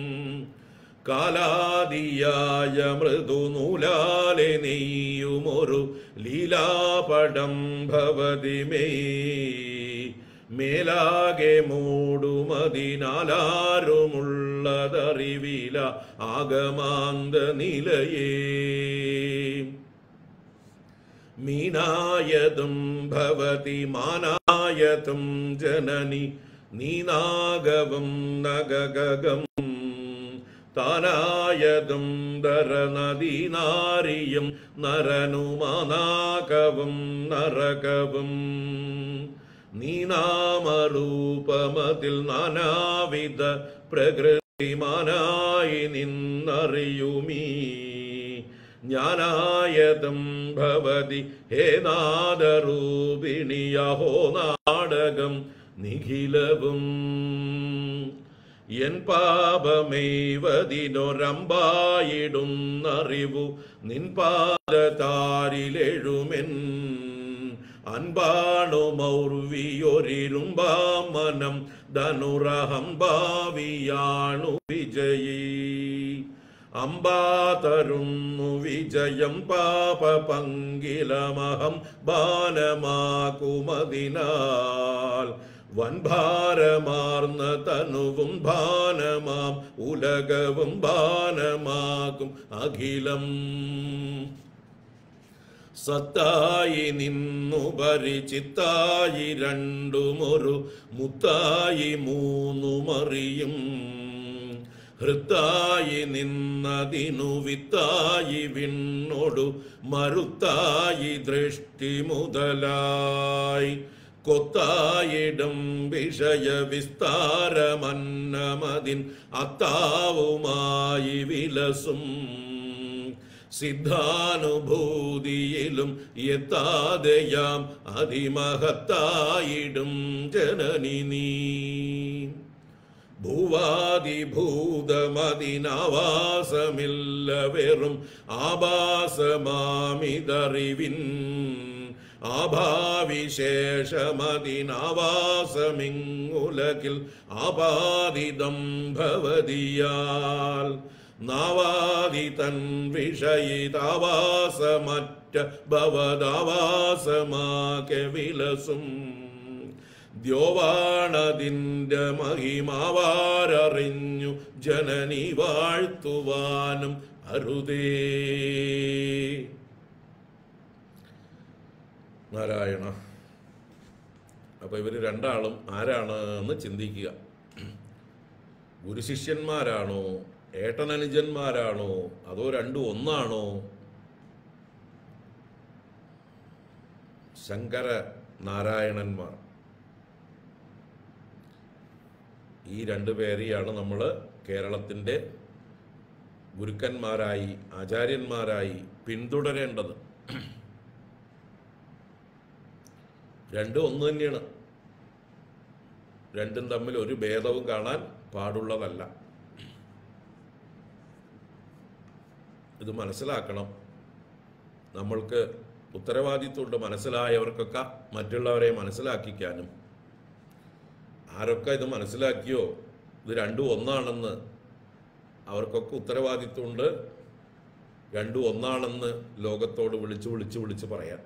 കാലാദിയായ മൃദുനൂലാലെ നെയ്യുമൊരു ലീലാപടം ഭവതി മേ മേലാകെ മൂടുമതിനാലാരുമുള്ളതറിവില ആഗമാന്ത നിലയേ മീനായതും ഭവതി മാനായതും ജനനി നീനാഗവും നഗഗം താനായതും ധരനദീനാരിയും നരനുമാനാകവും നരകവും നീനാമരൂപമതിൽ നാനാവിധ പ്രകൃതിമാനായി നിന്നറിയുമീ ജ്ഞാനായതും ഭവതി ഹേ നാദരൂപിണിയഹോ നാടകം നിഖിലവും എൻ പാപമേവതിനൊരമ്പായിടുന്നറിവു നിൻ പാദതാരിലെഴുമെൻ അൻപാണു മൗർവിയൊരിരുമ്പാം മനം ധനുരഹം ഭാവിയാണു വിജയീ അമ്പാതരുന്നു വിജയം പാപ പങ്കിലമഹം ബാനമാക്കുമതിനാൽ വൻഭാരമാർന്ന തനുവും ഭാനമാം ഉലകവും ബാനമാക്കും അഖിലം സത്തായി നിന്നു പരിചിത്തായി രണ്ടുമൊരു മുത്തായി മൂന്നുമറിയും ഹൃത്തായി നിന്നതിനു വിത്തായി വിണ്ണൊടു മറുത്തായി ദൃഷ്ടി മുതലായി കൊത്തായിടും വിഷയ വിസ്താരമന്നമതിൻ അത്താവുമായി വിലസും സിദ്ധാനുഭൂതിയിലും എത്താതെയാം അതിമഹത്തായിടും ജനനി നീ ഭൂവാദിഭൂതമതിനാവാസമില്ല വെറും ആഭാസമാമിതറിവിൻ ആഭാവിശേഷമതിനാവാസമിങ്ങുലകിൽ ആപാദിതം ഭവതിയാൽ നാവാദി തൻ വിഷയിതാവാസമറ്റ ഭവതാവാസമാകെ വിലസും ദ്യോവാണതിൻ്റെ മഹിമാവാരറിഞ്ഞു ജനനി വാഴ്ത്തുവാനും അരുതേ നാരായണ അപ്പൊ ഇവര് രണ്ടാളും ആരാണ് എന്ന് ചിന്തിക്കുക ഗുരുശിഷ്യന്മാരാണോ ഏട്ടനനുജന്മാരാണോ അതോ രണ്ടും ഒന്നാണോ ശങ്കര നാരായണന്മാർ ഈ രണ്ടു പേരെയാണ് നമ്മൾ കേരളത്തിൻ്റെ ഗുരുക്കന്മാരായി ആചാര്യന്മാരായി പിന്തുടരേണ്ടത് രണ്ടും ഒന്ന് തന്നെയാണ് രണ്ടും തമ്മിൽ ഒരു ഭേദവും കാണാൻ പാടുള്ളതല്ല ഇത് മനസ്സിലാക്കണം നമ്മൾക്ക് ഉത്തരവാദിത്വമുണ്ട് മനസ്സിലായവർക്കൊക്കെ മറ്റുള്ളവരെ മനസ്സിലാക്കിക്കാനും ആരൊക്കെ ഇത് മനസ്സിലാക്കിയോ ഇത് രണ്ടും ഒന്നാണെന്ന് അവർക്കൊക്കെ ഉത്തരവാദിത്വമുണ്ട് രണ്ടും ഒന്നാണെന്ന് ലോകത്തോട് വിളിച്ചു വിളിച്ചു വിളിച്ച് പറയാൻ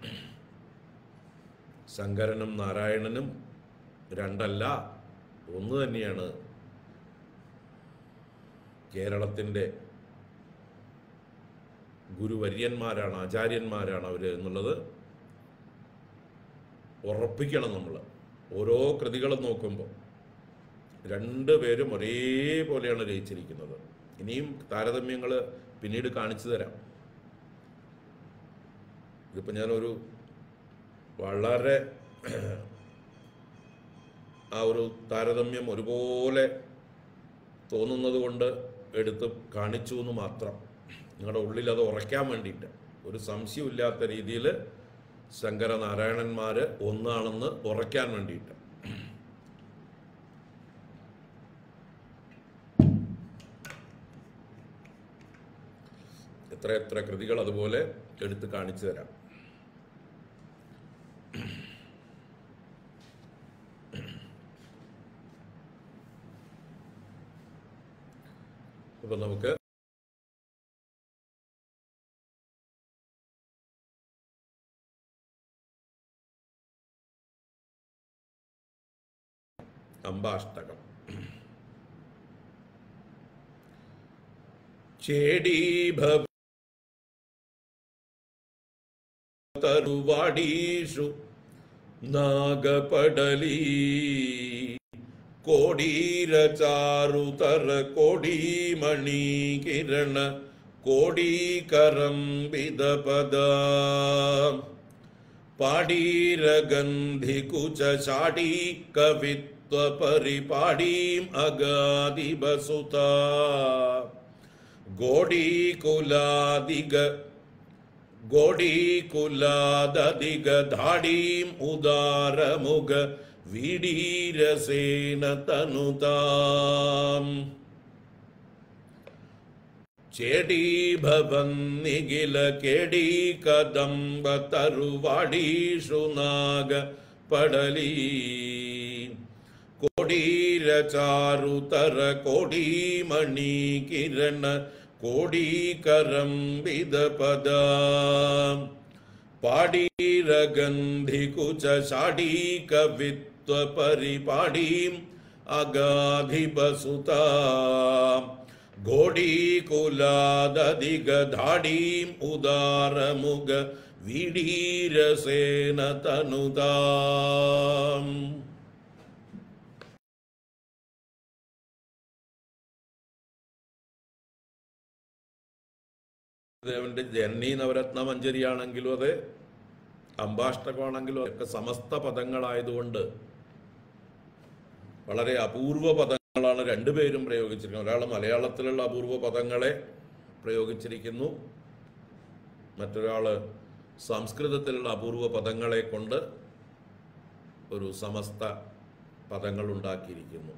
ശങ്കരനും നാരായണനും രണ്ടല്ല ഒന്ന് തന്നെയാണ് കേരളത്തിൻ്റെ ഗുരുവര്യന്മാരാണ് ആചാര്യന്മാരാണ് അവർ എന്നുള്ളത് ഉറപ്പിക്കണം നമ്മൾ ഓരോ കൃതികളും നോക്കുമ്പോൾ രണ്ട് പേരും ഒരേപോലെയാണ് രചിച്ചിരിക്കുന്നത് ഇനിയും താരതമ്യങ്ങൾ പിന്നീട് കാണിച്ചു തരാം ഇതിപ്പോൾ ഞാനൊരു വളരെ ആ ഒരു താരതമ്യം ഒരുപോലെ തോന്നുന്നത് കൊണ്ട് എടുത്ത് കാണിച്ചു എന്ന് മാത്രം നിങ്ങളുടെ ഉള്ളിൽ അത് ഉറയ്ക്കാൻ വേണ്ടിയിട്ട് ഒരു സംശയമില്ലാത്ത രീതിയിൽ ശങ്കരനാരായണന്മാർ ഒന്നാണെന്ന് ഉറയ്ക്കാൻ വേണ്ടിയിട്ട് എത്ര എത്ര കൃതികൾ അതുപോലെ എടുത്ത് കാണിച്ചു തരാം അപ്പൊ നമുക്ക് അംബാഷ്ടകം ചേടീഭവ തരുവാടീഷു നാഗപടലീ കോടീര ചാരുതര കോടീമണി കിരണ കോടീകരം വിദപദ പാടീരഗന്ധി കുച ഷാടീ കവിത്വ പരിപാടീം അഗാദിബസുത ഗോഡീകുലാദിഗ ഗോഡീകുലാദധികധാടീം ഉദാരമുഖ വീടീരസേന തനുതാം ചേടീഭവന്നിഖില കേടീ കദംബ തരുവാടീഷു നാഗ പടലീ കോടീര ചാരുതര കോടീമണി കിരണ കോടീകരം വിദപദ പാടീരഗന്ധി കുച ഷാടീ കവിത്വ പരിപാടീം അഗാധിപസുത ഘോടീകുലാദധികധാടീം ഉദാരമുഖ വിടീരസേന തനുതാം ദേവന്റെ ജനനി നവരത്ന മഞ്ജരിയാണെങ്കിലും അത് അംബാഷ്ടകമാണെങ്കിലും ഒക്കെ സമസ്ത പദങ്ങളായതുകൊണ്ട് വളരെ അപൂർവ പദങ്ങളാണ് രണ്ടുപേരും പ്രയോഗിച്ചിരിക്കുന്നത് ഒരാൾ മലയാളത്തിലുള്ള അപൂർവ പദങ്ങളെ പ്രയോഗിച്ചിരിക്കുന്നു മറ്റൊരാൾ സംസ്കൃതത്തിലുള്ള അപൂർവ പദങ്ങളെ കൊണ്ട് ഒരു സമസ്ത പദങ്ങൾ ഉണ്ടാക്കിയിരിക്കുന്നു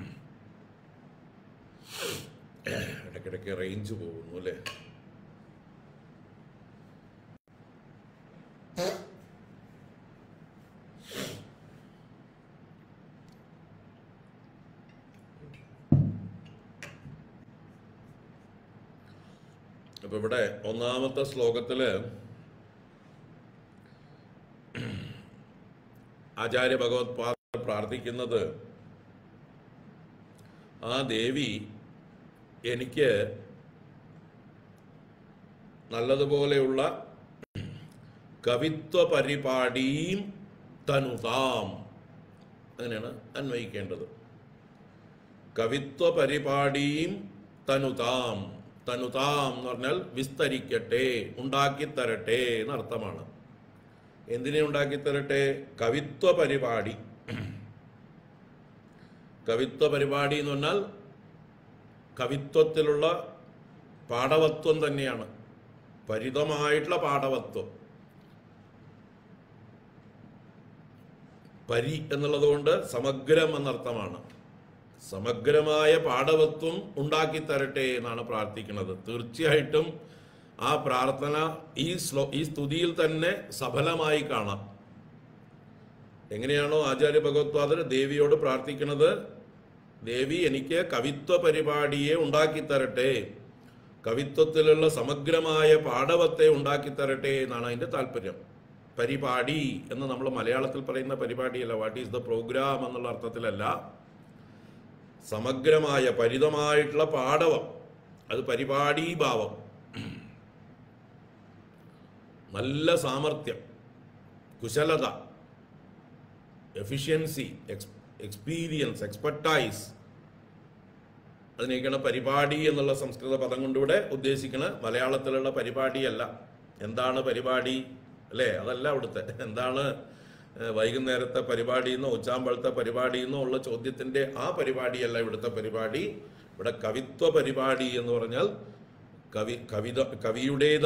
ഇടയ്ക്കിടയ്ക്ക് റേഞ്ച് പോകുന്നു അല്ലേ അപ്പൊ ഇവിടെ ഒന്നാമത്തെ ശ്ലോകത്തില് ആചാര്യ ഭഗവത്പാദ പ്രാർത്ഥിക്കുന്നത് ആ ദേവി എനിക്ക് നല്ലതുപോലെയുള്ള കവിത്വ പരിപാടിയും തനുതാം അങ്ങനെയാണ് അന്വയിക്കേണ്ടത് കവിത്വ പരിപാടിയും തനുതാം തനുതാം എന്ന് പറഞ്ഞാൽ വിസ്തരിക്കട്ടെ ഉണ്ടാക്കിത്തരട്ടെ എന്നർത്ഥമാണ് എന്തിനെ ഉണ്ടാക്കിത്തരട്ടെ കവിത്വ പരിപാടി കവിത്വ പരിപാടി എന്ന് പറഞ്ഞാൽ കവിത്വത്തിലുള്ള പാടവത്വം തന്നെയാണ് പരിതമായിട്ടുള്ള പാടവത്വം പരി എന്നുള്ളത് കൊണ്ട് സമഗ്രം എന്നർത്ഥമാണ് സമഗ്രമായ പാടവത്വം ഉണ്ടാക്കി തരട്ടെ എന്നാണ് പ്രാർത്ഥിക്കുന്നത് തീർച്ചയായിട്ടും ആ പ്രാർത്ഥന ഈ ശ്ലോ ഈ സ്തുതിയിൽ തന്നെ സഫലമായി കാണാം എങ്ങനെയാണോ ആചാര്യ ഭഗവത്പാദർ ദേവിയോട് പ്രാർത്ഥിക്കുന്നത് ദേവി എനിക്ക് കവിത്വ പരിപാടിയെ ഉണ്ടാക്കി തരട്ടെ കവിത്വത്തിലുള്ള സമഗ്രമായ പാടവത്തെ ഉണ്ടാക്കി തരട്ടെ എന്നാണ് അതിന്റെ താല്പര്യം പരിപാടി എന്ന് നമ്മൾ മലയാളത്തിൽ പറയുന്ന പരിപാടിയല്ല വാട്ട് ഈസ് ദ പ്രോഗ്രാം എന്നുള്ള അർത്ഥത്തിലല്ല സമഗ്രമായ പരിതമായിട്ടുള്ള പാടവം അത് പരിപാടീഭാവം നല്ല സാമർഥ്യം കുശലത എഫിഷ്യൻസി എക്സ്പീരിയൻസ് എക്സ്പെർട്ടൈസ് അതിനേക്കാണ് പരിപാടി എന്നുള്ള സംസ്കൃത പദം കൊണ്ടിവിടെ ഉദ്ദേശിക്കണ മലയാളത്തിലുള്ള പരിപാടിയല്ല എന്താണ് പരിപാടി അല്ലേ അതല്ല അവിടുത്തെ എന്താണ് ഏഹ്, വൈകുന്നേരത്തെ പരിപാടി എന്നോ ഉച്ചാമ്പളത്തെ പരിപാടി എന്നോ ഉള്ള ചോദ്യത്തിന്റെ ആ പരിപാടിയല്ല ഇവിടുത്തെ പരിപാടി ഇവിടെ കവിത്വ പരിപാടി എന്ന് പറഞ്ഞാൽ കവി കവിത കവിയുടേത്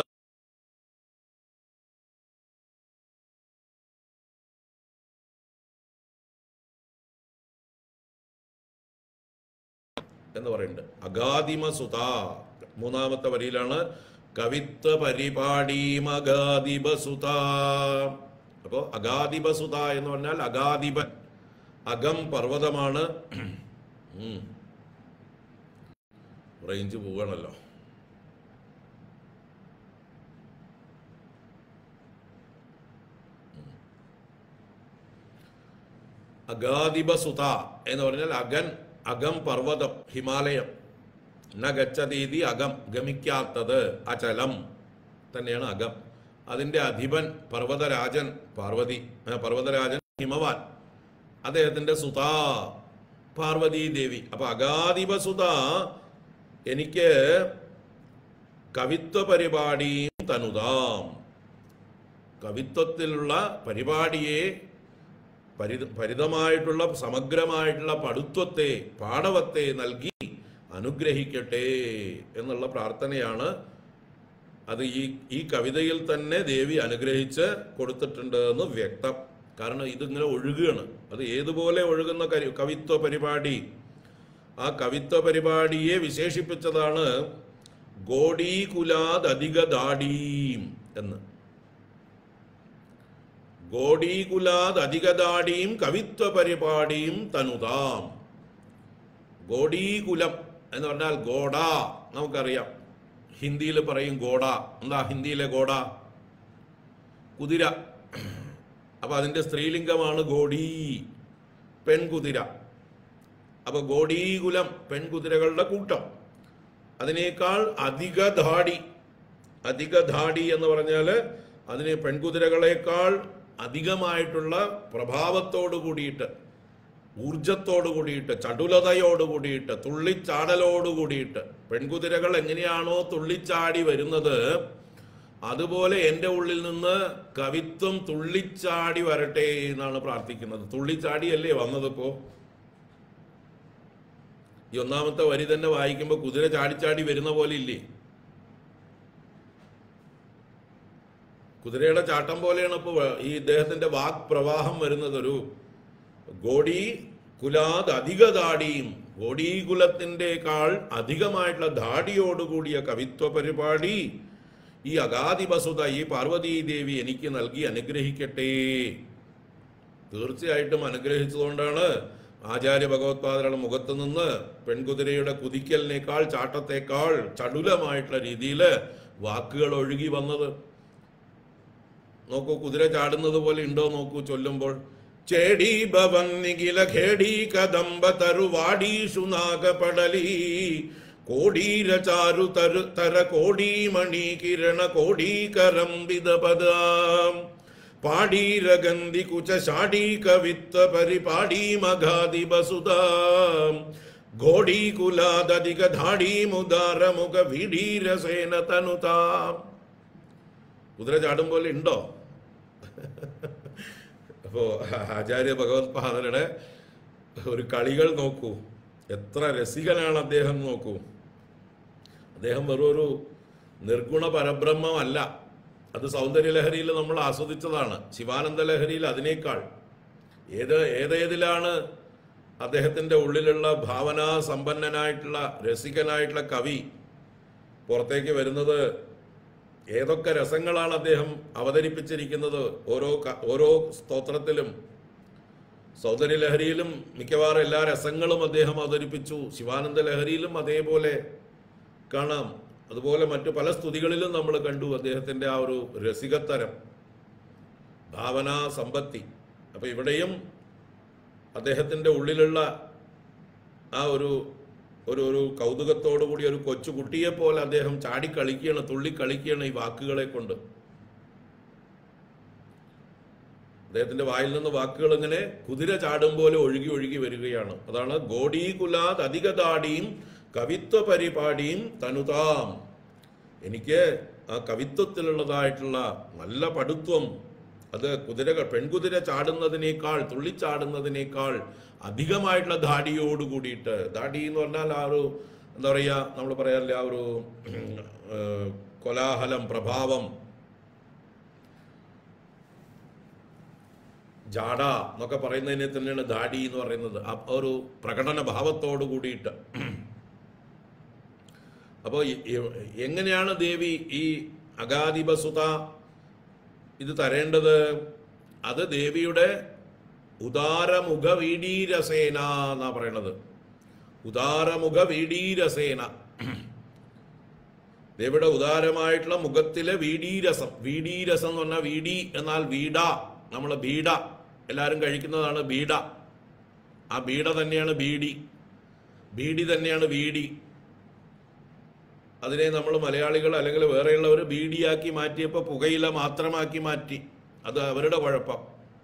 എന്ന് പറയുന്നുണ്ട് അഗാദിമ സുത മൂന്നാമത്തെ വരിയിലാണ് കവിത്വ പരിപാടീം അഗാദിബ സുത അപ്പോ അഗാദിബ സുത എന്ന് പറഞ്ഞാൽ അഗാദിബൻ അകം പർവ്വതമാണ് ഉം. റേഞ്ച് പോവുകയാണല്ലോ അഗാദിബ സുത എന്ന് പറഞ്ഞാൽ അഗൻ അകം പർവ്വതം ഹിമാലയം ന ഗച്ഛതീതി അകം ഗമിക്കാത്തത് അചലം തന്നെയാണ് അകം അതിന്റെ അധിപൻ പർവ്വതരാജൻ പാർവതി ആ, പർവ്വതരാജൻ ഹിമവാൻ അദ്ദേഹത്തിന്റെ സുത പാർവതീ ദേവി അപ്പൊ അഗാധിപ സുത എനിക്ക് കവിത്വ പരിപാടിയും തനുതാം കവിത്വത്തിലുള്ള പരിപാടിയെ പരിത പരിതമായിട്ടുള്ള സമഗ്രമായിട്ടുള്ള പടുത്വത്തെ പാടവത്തെ നൽകി അനുഗ്രഹിക്കട്ടെ എന്നുള്ള പ്രാർത്ഥനയാണ് അത് ഈ ഈ കവിതയിൽ തന്നെ ദേവി അനുഗ്രഹിച്ച് കൊടുത്തിട്ടുണ്ട് എന്ന് വ്യക്തം കാരണം ഇതിങ്ങനെ ഒഴുകുകയാണ് അത് ഏതുപോലെ ഒഴുകുന്ന കരി- കവിത്വ പരിപാടി ആ കവിത്വ പരിപാടിയെ വിശേഷിപ്പിച്ചതാണ് ഗോഡീകുലാദ് അധിക ദാടീം എന്ന് ഗോഡീകുലാദ് അധികദാടിയും കവിത്വ പരിപാടിയും തനുതാം ഗോഡീകുലം എന്ന് പറഞ്ഞാൽ ഗോഡ നമുക്കറിയാം ഹിന്ദിയിൽ പറയും ഗോഡ എന്താ ഹിന്ദിയിലെ ഗോഡ കുതിര അപ്പൊ അതിന്റെ സ്ത്രീലിംഗമാണ് ഗോഡീ പെൺകുതിര അപ്പൊ ഗോഡീകുലം പെൺകുതിരകളുടെ കൂട്ടം അതിനേക്കാൾ അധിക ധാടി അധിക ധാടി എന്ന് പറഞ്ഞാൽ അതിന് പെൺകുതിരകളെക്കാൾ അധികമായിട്ടുള്ള പ്രഭാവത്തോടു കൂടിയിട്ട് ഊർജത്തോടു കൂടിയിട്ട് ചടുലതയോട് കൂടിയിട്ട് തുള്ളിച്ചാടലോട് കൂടിയിട്ട് പെൺകുതിരകൾ എങ്ങനെയാണോ തുള്ളിച്ചാടി വരുന്നത് അതുപോലെ എൻ്റെ ഉള്ളിൽ നിന്ന് കവിത്വം തുള്ളിച്ചാടി വരട്ടെ എന്നാണ് പ്രാർത്ഥിക്കുന്നത് തുള്ളിച്ചാടിയല്ലേ വന്നതിപ്പോ ഈ ഒന്നാമത്തെ വരി തന്നെ വായിക്കുമ്പോൾ കുതിര ചാടിച്ചാടി വരുന്ന പോലെ ഇല്ലേ കുതിരയുടെ ചാട്ടം പോലെയാണ് ഇപ്പോൾ ഈ ഇദ്ദേഹത്തിന്റെ വാക് പ്രവാഹം വരുന്നത് ഒരു ഗോഡി കുലാത് അധിക ദാടിയും ഗോഡീകുലത്തിൻ്റെക്കാൾ അധികമായിട്ടുള്ള ധാടിയോടുകൂടിയ കവിത്വ പരിപാടി ഈ അഗാധി വസുത ഈ പാർവതീ ദേവി എനിക്ക് നൽകി അനുഗ്രഹിക്കട്ടെ തീർച്ചയായിട്ടും അനുഗ്രഹിച്ചതുകൊണ്ടാണ് ആചാര്യ ഭഗവത്പാദരുടെ മുഖത്ത് നിന്ന് പെൺകുതിരയുടെ കുതിക്കലിനേക്കാൾ ചാട്ടത്തേക്കാൾ ചടുലമായിട്ടുള്ള രീതിയിൽ വാക്കുകൾ ഒഴുകി വന്നത് നോക്കൂ കുതിര ചാടുന്നത് പോലെ ഉണ്ടോ നോക്കൂ ചൊല്ലുമ്പോൾ ചേടി ഭവൻ നിഖില ഖേടി കദംബ തരുവാടീഷു നാഗപടലി കോടീര ചാരു തരു തര കോടീമണി കിരണ കോടീകരം വിദപദാം പാടീരഗന്ധി കുച ഷാഡീ കവിത്വ പരിപാടി മഘാതി വസുതാം ഘോടീകുലാദധിക ധാടീ മുദാര മുഖ വിഡീരസേന തനുതാം കുതിര ചാടും പോലെ ഉണ്ടോ അപ്പോ ആചാര്യ ഭഗവത് പാദരുടെ ഒരു കളികൾ നോക്കൂ എത്ര രസികനാണ് അദ്ദേഹം നോക്കൂ അദ്ദേഹം വെറും ഒരു നിർഗുണ പരബ്രഹ്മമല്ല അത് സൗന്ദര്യലഹരിയിൽ നമ്മൾ ആസ്വദിച്ചതാണ് ശിവാനന്ദ ലഹരിയിൽ അതിനേക്കാൾ ഏത് ഏതേതിലാണ് അദ്ദേഹത്തിൻ്റെ ഉള്ളിലുള്ള ഭാവനാ സമ്പന്നനായിട്ടുള്ള രസികനായിട്ടുള്ള കവി പുറത്തേക്ക് വരുന്നത് ഏതൊക്കെ രസങ്ങളാണ് അദ്ദേഹം അവതരിപ്പിച്ചിരിക്കുന്നത് ഓരോ ക- ഓരോ സ്തോത്രത്തിലും സൗന്ദര്യ ലഹരിയിലും മിക്കവാറും എല്ലാ രസങ്ങളും അദ്ദേഹം അവതരിപ്പിച്ചു ശിവാനന്ദ ലഹരിയിലും അതേപോലെ കാണാം അതുപോലെ മറ്റു പല സ്തുതികളിലും നമ്മൾ കണ്ടു അദ്ദേഹത്തിന്റെ ആ ഒരു രസികത്തരം ഭാവനാ സമ്പത്തി അപ്പൊ ഇവിടെയും അദ്ദേഹത്തിന്റെ ഉള്ളിലുള്ള ആ ഒരു ഒരു ഒരു കൗതുകത്തോടു കൂടി ഒരു കൊച്ചു കുട്ടിയെ പോലെ അദ്ദേഹം ചാടി കളിക്കുകയാണ് തുള്ളി കളിക്കുകയാണ് ഈ വാക്കുകളെ കൊണ്ട് അദ്ദേഹത്തിന്റെ വായിൽ നിന്ന് വാക്കുകൾ ഇങ്ങനെ കുതിര ചാടും പോലെ ഒഴുകി ഒഴുകി വരികയാണ് അതാണ് ഗോഡീകുലാത് അധിക താടിയും കവിത്വ പരിപാടിയും തനുതാം എനിക്ക് ആ കവിത്വത്തിലുള്ളതായിട്ടുള്ള നല്ല പടുത്വം അത് കുതിരകൾ പെൺകുതിര ചാടുന്നതിനേക്കാൾ തുള്ളിച്ചാടുന്നതിനേക്കാൾ അധികമായിട്ടുള്ള ധാടിയോട് കൂടിയിട്ട് ധാടി എന്ന് പറഞ്ഞാൽ ആ ഒരു എന്താ പറയുക നമ്മൾ പറയാറില്ല ആ ഒരു ഏഹ്, കോലാഹലം പ്രഭാവം ജാട എന്നൊക്കെ പറയുന്നതിനെ തന്നെയാണ് ദാടി എന്ന് പറയുന്നത് ആ ഒരു പ്രകടന ഭാവത്തോട് കൂടിയിട്ട് അപ്പോൾ എങ്ങനെയാണ് ദേവി ഈ അഗാധിപസുത ഇത് തരേണ്ടത് അത് ദേവിയുടെ ഉദാരമുഖ വീടീരസേന എന്നാ പറയണത് ഉദാരമുഖ വീടീരസേന ദേവിയുടെ ഉദാരമായിട്ടുള്ള മുഖത്തിലെ വീടീരസം വീടീരസം എന്ന് പറഞ്ഞാൽ വീടി എന്നാൽ വീട നമ്മൾ ബീഡ എല്ലാവരും കഴിക്കുന്നതാണ് ബീഡ ആ ബീഡ തന്നെയാണ് ബീഡി ബീഡി തന്നെയാണ് വീടി അതിനെ നമ്മൾ മലയാളികൾ അല്ലെങ്കിൽ വേറെയുള്ളവർ ബീഡിയാക്കി മാറ്റിയപ്പോൾ പുകയില മാത്രമാക്കി മാറ്റി അത് അവരുടെ കുഴപ്പം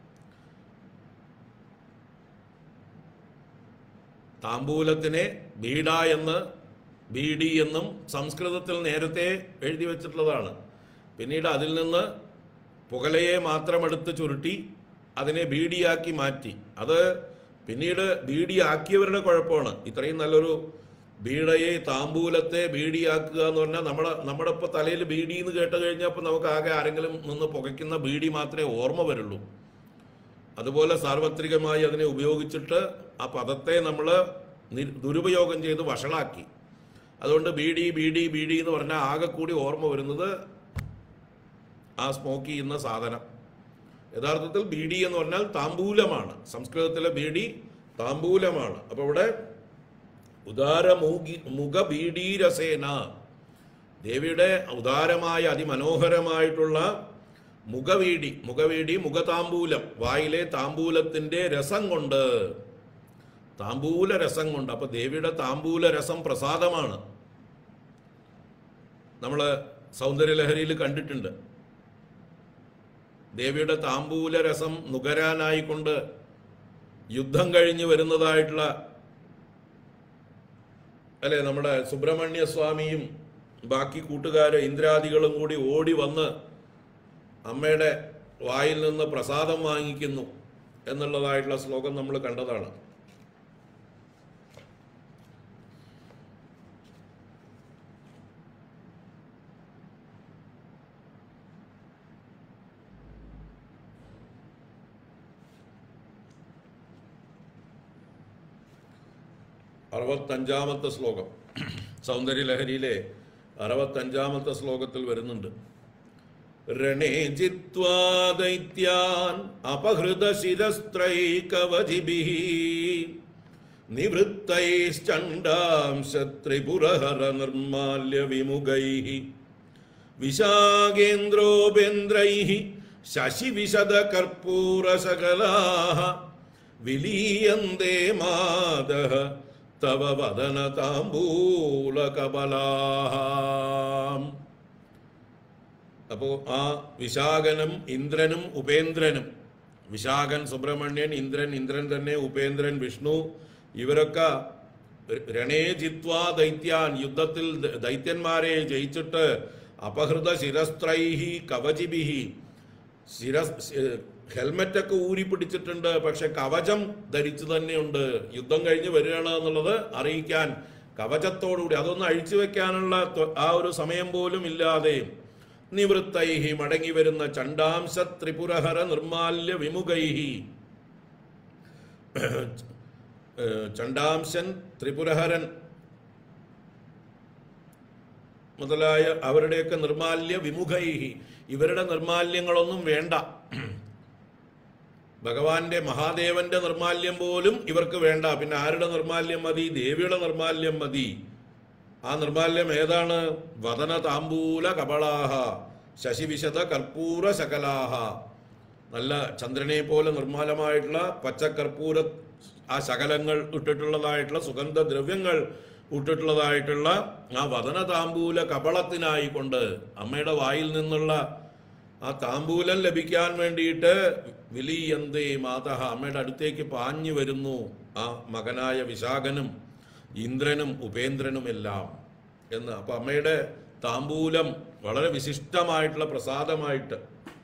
താമ്പൂലത്തിനെ ബീഡ എന്ന് ബീഡി എന്നും സംസ്കൃതത്തിൽ നേരത്തെ എഴുതി വച്ചിട്ടുള്ളതാണ് പിന്നീട് അതിൽ നിന്ന് പുകലയെ മാത്രം എടുത്ത് ചുരുട്ടി അതിനെ ബീഡിയാക്കി മാറ്റി അത് പിന്നീട് ബീഡിയാക്കിയവരുടെ കുഴപ്പമാണ് ഇത്രയും നല്ലൊരു ബീഡയെ താമ്പൂലത്തെ ബീഡിയാക്കുക എന്ന് പറഞ്ഞാൽ നമ്മുടെ നമ്മുടെ ഇപ്പോൾ തലയിൽ ബീഡി എന്ന് കേട്ട് കഴിഞ്ഞപ്പോൾ നമുക്ക് ആകെ ആരെങ്കിലും നിന്ന് പുകയ്ക്കുന്ന ബീഡി മാത്രമേ ഓർമ്മ വരുള്ളൂ അതുപോലെ സാർവത്രികമായി അതിനെ ഉപയോഗിച്ചിട്ട് ആ പദത്തെ നമ്മൾ ദുരുപയോഗം ചെയ്ത് വഷളാക്കി അതുകൊണ്ട് ബീഡി ബീഡി ബീഡി എന്ന് പറഞ്ഞാൽ ആകെ കൂടി ഓർമ്മ വരുന്നത് ആ സ്മോക്ക് ചെയ്യുന്ന സാധനം യഥാർത്ഥത്തിൽ ബീഡി എന്ന് പറഞ്ഞാൽ താമ്പൂലമാണ് സംസ്കൃതത്തിലെ ബീഡി താമ്പൂലമാണ് അപ്പോൾ ഇവിടെ ഉദാരമൂകി മുഖ ബീഡീരസേന ദേവിയുടെ ഉദാരമായ അതിമനോഹരമായിട്ടുള്ള മുഖവീടി മുഖവീടി മുഖതാമ്പൂലം വായിലെ താമ്പൂലത്തിന്റെ രസം കൊണ്ട് താമ്പൂല രസം കൊണ്ട് അപ്പൊ ദേവിയുടെ താമ്പൂല രസം പ്രസാദമാണ് നമ്മൾ സൗന്ദര്യലഹരിയിൽ കണ്ടിട്ടുണ്ട് ദേവിയുടെ താമ്പൂല രസം നുകരാനായിക്കൊണ്ട് യുദ്ധം കഴിഞ്ഞ് വരുന്നതായിട്ടുള്ള അല്ലെ നമ്മുടെ സുബ്രഹ്മണ്യ സ്വാമിയും ബാക്കി കൂട്ടുകാര് ഇന്ദ്രാദികളും കൂടി ഓടി വന്ന് അമ്മയുടെ വായിൽ നിന്ന് പ്രസാദം വാങ്ങിക്കുന്നു എന്നുള്ളതായിട്ടുള്ള ശ്ലോകം നമ്മൾ കണ്ടതാണ് അറുപത്തഞ്ചാമത്തെ ശ്ലോകം സൗന്ദര്യലഹരിയിലെ അറുപത്തഞ്ചാമത്തെ ശ്ലോകത്തിൽ വരുന്നുണ്ട് രണേ ജിത്വാ ദൈത്യാൻ അപഹൃത ശിരസ്ത്രൈകവചിഭിः നിവൃത്തൈശ്ചണ്ഡാം ശത്രിപുരഹര നിർമാല്യ വിമുഖൈः വിശാഖേന്ദ്രോപേന്ദ്രൈः ശശിവിശദകർപ്പൂരസകലാः വിലീയന്തേ മാതः തവ വദനതാംബൂലകബലാം അപ്പോൾ ആ വിശാഖനും ഇന്ദ്രനും ഉപേന്ദ്രനും വിശാഖൻ സുബ്രഹ്മണ്യൻ ഇന്ദ്രൻ ഇന്ദ്രൻ തന്നെ ഉപേന്ദ്രൻ വിഷ്ണു ഇവരൊക്കെ രണേ ജിത്വാ ദൈത്യാൻ യുദ്ധത്തിൽ ദ- ദൈത്യന്മാരെ ജയിച്ചിട്ട് അപഹൃത ശിരസ്ത്രൈഹി കവചിഭിഹി ശിരസ് ഹെൽമെറ്റൊക്കെ ഊരി പിടിച്ചിട്ടുണ്ട് പക്ഷെ കവചം ധരിച്ചു തന്നെയുണ്ട് യുദ്ധം കഴിഞ്ഞ് വരികയാണ് എന്നുള്ളത് അറിയിക്കാൻ കവചത്തോടുകൂടി അതൊന്ന് അഴിച്ചു വെക്കാനുള്ള ത്വ- ആ ഒരു സമയം പോലും ഇല്ലാതെ നിവൃത്തൈഹി മടങ്ങി വരുന്ന ചണ്ടാംശ ത്രിപുരഹര നിർമാല്യ വിമുഖൈഹി ഏഹ് ചണ്ടാംശൻ ത്രിപുരഹരൻ മുതലായ അവരുടെയൊക്കെ നിർമാല്യ വിമുഖൈഹി ഇവരുടെ നിർമാല്യങ്ങളൊന്നും വേണ്ട ഭഗവാന്റെ മഹാദേവന്റെ നിർമാല്യം പോലും ഇവർക്ക് വേണ്ട പിന്നെ ആരുടെ നിർമാല്യം മതി ദേവിയുടെ നിർമാല്യം മതി ആ നിർമാല്യം ഏതാണ് വദന താമ്പൂല കപളാഹ ശശിവിശദ കർപ്പൂര ശകലാഹ നല്ല ചന്ദ്രനെ പോലെ നിർമ്മലമായിട്ടുള്ള പച്ചക്കർപ്പൂര ആ ശകലങ്ങൾ ഇട്ടിട്ടുള്ളതായിട്ടുള്ള സുഗന്ധദ്രവ്യങ്ങൾ ഇട്ടിട്ടുള്ളതായിട്ടുള്ള ആ വദന താമ്പൂല കപളത്തിനായിക്കൊണ്ട് അമ്മയുടെ വായിൽ നിന്നുള്ള ആ താമ്പൂലം ലഭിക്കാൻ വേണ്ടിയിട്ട് വിലീയന്തേ മാതഹ അമ്മയുടെ അടുത്തേക്ക് പാഞ്ഞു വരുന്നു ആ മകനായ വിശാഖനും ഇന്ദ്രനും ഉപേന്ദ്രനുമെല്ലാം എന്ന് അപ്പൊ അമ്മയുടെ താമ്പൂലം വളരെ വിശിഷ്ടമായിട്ടുള്ള പ്രസാദമായിട്ട്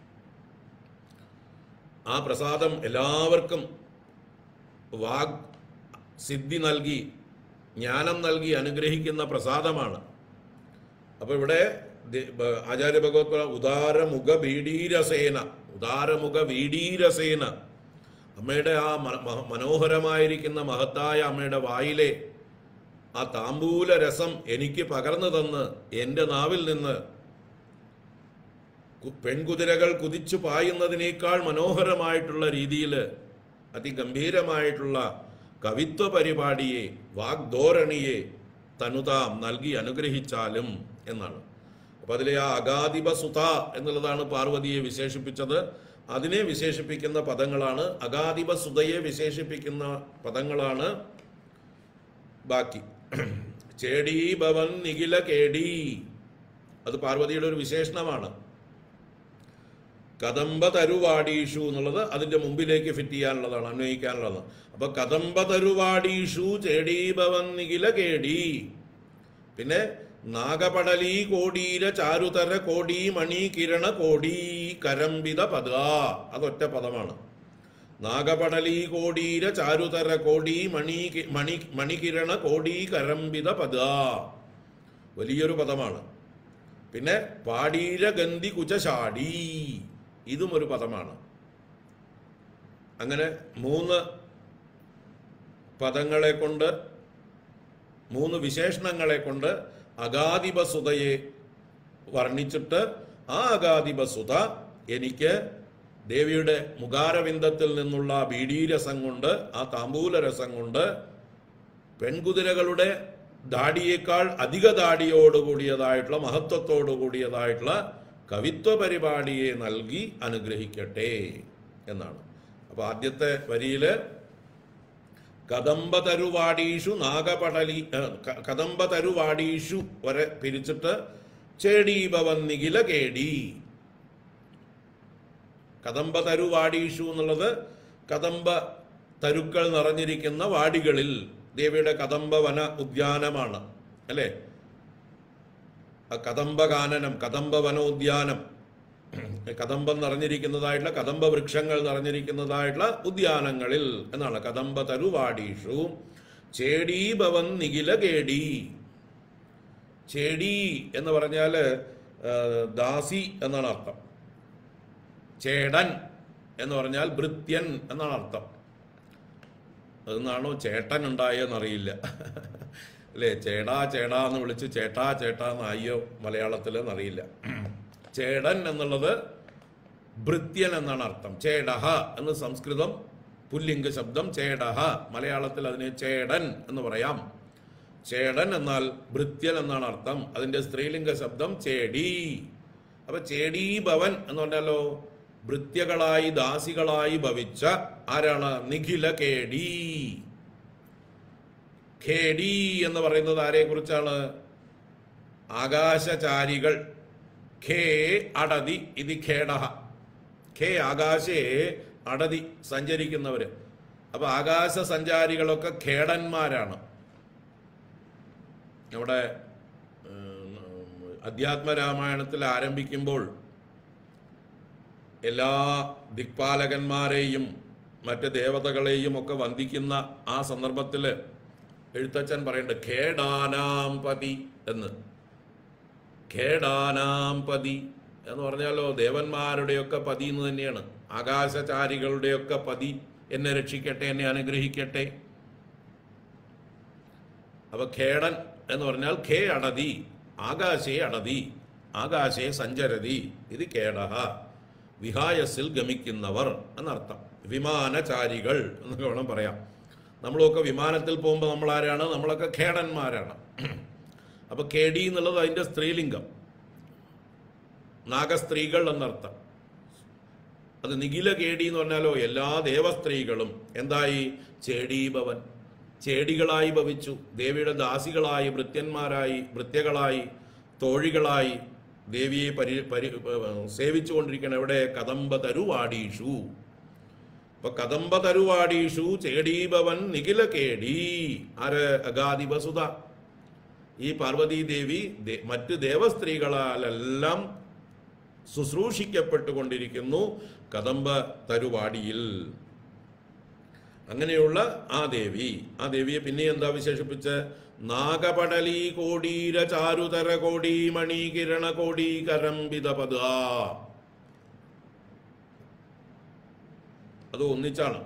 ആ പ്രസാദം എല്ലാവർക്കും വാഗ് സിദ്ധി നൽകി ജ്ഞാനം നൽകി അനുഗ്രഹിക്കുന്ന പ്രസാദമാണ് അപ്പൊ ഇവിടെ ദേ- ബ- ആചാര്യ ഭഗവത് പറ ഉദാരമുഖ വീടീരസേന ഉദാരമുഖ വീടീരസേന അമ്മയുടെ ആ മ- മ- മനോഹരമായിരിക്കുന്ന മഹത്തായ അമ്മയുടെ വായിലെ ആ താമ്പൂല രസം എനിക്ക് പകർന്നു തന്ന് എൻ്റെ നാവിൽ നിന്ന് കു- പെൺകുതിരകൾ കുതിച്ചു പായുന്നതിനേക്കാൾ മനോഹരമായിട്ടുള്ള രീതിയിൽ അതിഗംഭീരമായിട്ടുള്ള കവിത്വ പരിപാടിയെ വാഗ്ധോരണിയെ തനുതാം നൽകി അനുഗ്രഹിച്ചാലും എന്നാണ് അപ്പൊ അതിലെ ആ അഗാധിപ സുത എന്നുള്ളതാണ് പാർവതിയെ വിശേഷിപ്പിച്ചത് അതിനെ വിശേഷിപ്പിക്കുന്ന പദങ്ങളാണ് അഗാധിപ സുതയെ വിശേഷിപ്പിക്കുന്ന പദങ്ങളാണ് ബാക്കി ചേടീ ഭവൻ നിഖില കേടി അത് പാർവതിയുടെ ഒരു വിശേഷണമാണ് കദംബ തരുവാടീഷു എന്നുള്ളത് അതിന്റെ മുമ്പിലേക്ക് ഫിറ്റ് ചെയ്യാനുള്ളതാണ് അന്വയിക്കാനുള്ളതാണ് അപ്പൊ കദംബ തരുവാടീഷു ചേടീ ഭവൻ നിഖില കേടി പിന്നെ നാഗപടലി കോടീര ചാരുതര കോടി മണി കിരണ കോടി കരംബിത പദ അതൊറ്റ പദമാണ് നാഗപടലി കോടീര ചാരുതര കോടി മണി കി- മണി മണികിരണ കോടി കരംബിത പദ വലിയൊരു പദമാണ് പിന്നെ പാടീര ഗന്ധി കുചശാടി ഇതും ഒരു പദമാണ് അങ്ങനെ മൂന്ന് പദങ്ങളെ കൊണ്ട് മൂന്ന് വിശേഷണങ്ങളെ കൊണ്ട് അഗാധിപസുതയെ വർണ്ണിച്ചിട്ട് ആ അഗാധിപസുത എനിക്ക് ദേവിയുടെ മുഖാരവിന്ദത്തിൽ നിന്നുള്ള ബീഡീരസം കൊണ്ട് ആ താമ്പൂല രസം കൊണ്ട് പെൺകുതിരകളുടെ ദാടിയേക്കാൾ അധിക ദാടിയോടുകൂടിയതായിട്ടുള്ള മഹത്വത്തോടു കൂടിയതായിട്ടുള്ള കവിത്വ പരിപാടിയെ നൽകി അനുഗ്രഹിക്കട്ടെ എന്നാണ് അപ്പൊ ആദ്യത്തെ വരിയില് കദംബതരുവാടീഷു നാഗപടലി ഏ, ക- കദംബതരുവാടീഷു വരെ പിരിച്ചിട്ട് ചേടീഭവൻ നിഖില കേടി കദംബ തരു വാടീഷു എന്നുള്ളത് കദംബ തരുക്കൾ നിറഞ്ഞിരിക്കുന്ന വാടികളിൽ ദേവിയുടെ കദംബ വന ഉദ്യാനമാണ് അല്ലേ ആ കദംബ കാനനം കദംബ വനോദ്യാനം കദംബം നിറഞ്ഞിരിക്കുന്നതായിട്ടുള്ള കദംബ വൃക്ഷങ്ങൾ നിറഞ്ഞിരിക്കുന്നതായിട്ടുള്ള ഉദ്യാനങ്ങളിൽ എന്നാണ് കദംബ തരുവാടീഷു ചേടീഭവൻ നിഖില കേടി ചേടി എന്ന് പറഞ്ഞാൽ ദാസി എന്നാണ് അർത്ഥം ചേടൻ എന്ന് പറഞ്ഞാൽ ഭൃത്യൻ എന്നാണ് അർത്ഥം അതെന്നാണോ ചേട്ടൻ ഉണ്ടായെന്നറിയില്ല അല്ലേ ചേടാ ചേടാ എന്ന് വിളിച്ച് ചേട്ടാ ചേട്ടാ എന്നായോ മലയാളത്തിൽ എന്നറിയില്ല ചേടൻ എന്നുള്ളത് ഭൃത്യൻ എന്നാണ് അർത്ഥം ചേടഹ എന്ന് സംസ്കൃതം പുല്ലിംഗ ശബ്ദം ചേടഹ മലയാളത്തിൽ അതിനെ ചേടൻ എന്ന് പറയാം ചേടൻ എന്നാൽ ഭൃത്യൻ എന്നാണ് അർത്ഥം അതിന്റെ സ്ത്രീലിംഗ ശബ്ദം ചേടി അപ്പൊ ചേടീ ഭവൻ എന്ന് പറഞ്ഞാലോ ഭൃത്യകളായി ദാസികളായി ഭവിച്ച ആരാണ് നിഖില കേടി ഖേടി എന്ന് പറയുന്നത് ആരെ കുറിച്ചാണ് ആകാശചാരികൾ ഖേ അടതി ഇത് ഖേടഹ ഖേ ആകാശേ അടതി സഞ്ചരിക്കുന്നവര് അപ്പൊ ആകാശ സഞ്ചാരികളൊക്കെ ഖേടന്മാരാണ് നമ്മുടെ ഉം, അധ്യാത്മരാമായണത്തിൽ ആരംഭിക്കുമ്പോൾ എല്ലാ ദിക്പാലകന്മാരെയും മറ്റ് ദേവതകളെയും ഒക്കെ വന്ദിക്കുന്ന ആ സന്ദർഭത്തിൽ എഴുത്തച്ഛൻ പറയുന്നുണ്ട് ഖേടാനാം പതി എന്ന് ഖേടാനാം പതി എന്ന് പറഞ്ഞാലോ ദേവന്മാരുടെയൊക്കെ പതി എന്ന് തന്നെയാണ് ആകാശചാരികളുടെയൊക്കെ പതി എന്നെ രക്ഷിക്കട്ടെ എന്നെ അനുഗ്രഹിക്കട്ടെ അപ്പൊ ഖേടൻ എന്ന് പറഞ്ഞാൽ ഖേ അടതി ആകാശേ അടതി ആകാശേ സഞ്ചരതി ഇത് കേടഹ വിഹായസിൽ ഗമിക്കുന്നവർ എന്നർത്ഥം വിമാനചാരികൾ എന്നൊക്കെ വേണം പറയാം നമ്മളൊക്കെ വിമാനത്തിൽ പോകുമ്പോൾ നമ്മൾ ആരാണ് നമ്മളൊക്കെ ഖേടന്മാരാണ് അപ്പൊ കേടി എന്നുള്ളത് അതിന്റെ സ്ത്രീലിംഗം നാഗസ്ത്രീകൾ എന്നർത്ഥം അത് നിഖില കേടി എന്ന് പറഞ്ഞാലോ എല്ലാ ദേവസ്ത്രീകളും എന്തായി ചേടീഭവൻ ചേടികളായി ഭവിച്ചു ദേവിയുടെ ദാസികളായി ഭൃത്യന്മാരായി ഭൃത്യകളായി തോഴികളായി ദേവിയെ പരി പരി സേവിച്ചുകൊണ്ടിരിക്കണം എവിടെ കദംബ തരുവാടീഷു അപ്പൊ കദംബ തരുവാടീഷു ചേടീഭവൻ നിഖില കേടി ആര് അഗാധി വസുത ഈ പാർവതീ ദേവി ദേ- മറ്റ് ദേവസ്ത്രീകളാലെല്ലാം ശുശ്രൂഷിക്കപ്പെട്ടുകൊണ്ടിരിക്കുന്നു കദംബ തരുവാടിയിൽ അങ്ങനെയുള്ള ആ ദേവി ആ ദേവിയെ പിന്നെ എന്താ വിശേഷിപ്പിച്ച് നാഗപടലി കോടീര ചാരുതര കോടി മണി കിരണ കോടി കരംബിത പദ അത് ഒന്നിച്ചാണ്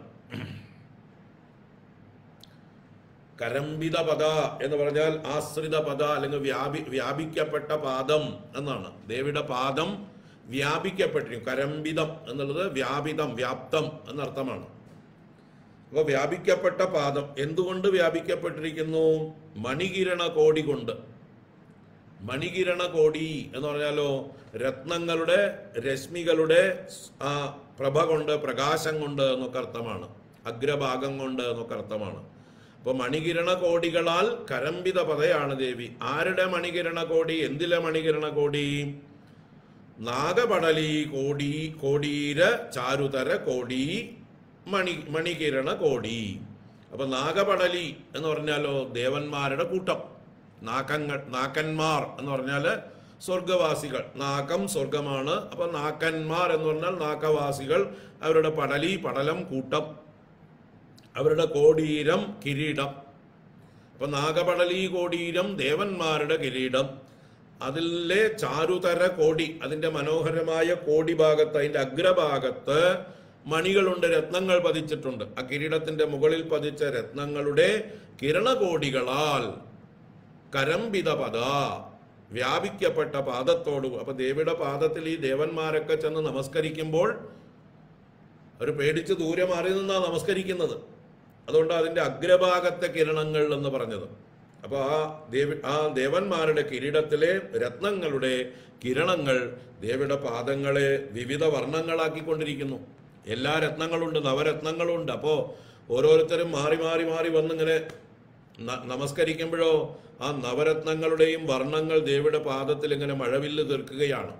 കരംബിത പദ എന്ന് പറഞ്ഞാൽ ആശ്രിത പദ അല്ലെങ്കിൽ വ്യാപി വ്യാപിക്കപ്പെട്ട പാദം എന്നാണ് ദേവിയുടെ പാദം വ്യാപിക്കപ്പെട്ടിരിക്കും കരംബിതം എന്നുള്ളത് വ്യാപിതം വ്യാപ്തം എന്നർത്ഥമാണ് അപ്പൊ വ്യാപിക്കപ്പെട്ട പാദം എന്തുകൊണ്ട് വ്യാപിക്കപ്പെട്ടിരിക്കുന്നു മണികിരണ കോടി കൊണ്ട് മണികിരണ കോടി എന്ന് പറഞ്ഞാലോ രത്നങ്ങളുടെ രശ്മികളുടെ ആ പ്രഭ കൊണ്ട് പ്രകാശം കൊണ്ട് എന്നൊക്കെ അർത്ഥമാണ് അഗ്രഭാഗം കൊണ്ട് എന്നൊക്കെ അർത്ഥമാണ് അപ്പൊ മണികിരണ കോടികളാൽ കരംബിത പതയാണ് ദേവി ആരുടെ മണികിരണ കോടി എന്തിലെ മണികിരണ കോടി നാഗപടലി കോടി കോടീര ചാരുതര കോടി മണി മണികിരണ കോടി അപ്പൊ നാഗപടലി എന്ന് പറഞ്ഞാലോ ദേവന്മാരുടെ കൂട്ടം നാക്കങ്ങൾ നാക്കന്മാർ എന്ന് പറഞ്ഞാല് സ്വർഗവാസികൾ നാക്കം സ്വർഗമാണ് അപ്പൊ നാക്കന്മാർ എന്ന് പറഞ്ഞാൽ നാക്കവാസികൾ അവരുടെ പടലി പടലം കൂട്ടം അവരുടെ കോടീരം കിരീടം അപ്പൊ നാഗപടലി കോടീരം ദേവന്മാരുടെ കിരീടം അതിലെ ചാരുതര കോടി അതിന്റെ മനോഹരമായ കോടി ഭാഗത്ത് അതിന്റെ അഗ്രഭാഗത്ത് മണികളുണ്ട് രത്നങ്ങൾ പതിച്ചിട്ടുണ്ട് ആ കിരീടത്തിന്റെ മുകളിൽ പതിച്ച രത്നങ്ങളുടെ കിരണകോടികളാൽ കരംബിത പദ വ്യാപിക്കപ്പെട്ട പാദത്തോടു അപ്പൊ ദേവിയുടെ പാദത്തിൽ ഈ ദേവന്മാരൊക്കെ ചെന്ന് നമസ്കരിക്കുമ്പോൾ അവർ പേടിച്ച് ദൂരെ മാറി നിന്നാ നമസ്കരിക്കുന്നത് അതുകൊണ്ട് അതിന്റെ അഗ്രഭാഗത്തെ കിരണങ്ങൾ എന്ന് പറഞ്ഞത് അപ്പോൾ ആ ദേവി ആ ദേവന്മാരുടെ കിരീടത്തിലെ രത്നങ്ങളുടെ കിരണങ്ങൾ ദേവിയുടെ പാദങ്ങളെ വിവിധ വർണ്ണങ്ങളാക്കിക്കൊണ്ടിരിക്കുന്നു എല്ലാ രത്നങ്ങളുണ്ട് നവരത്നങ്ങളുണ്ട് അപ്പോൾ ഓരോരുത്തരും മാറി മാറി മാറി വന്നിങ്ങനെ ന- നമസ്കരിക്കുമ്പോഴോ ആ നവരത്നങ്ങളുടെയും വർണ്ണങ്ങൾ ദേവിയുടെ പാദത്തിൽ ഇങ്ങനെ മഴവില്ല് തീർക്കുകയാണ്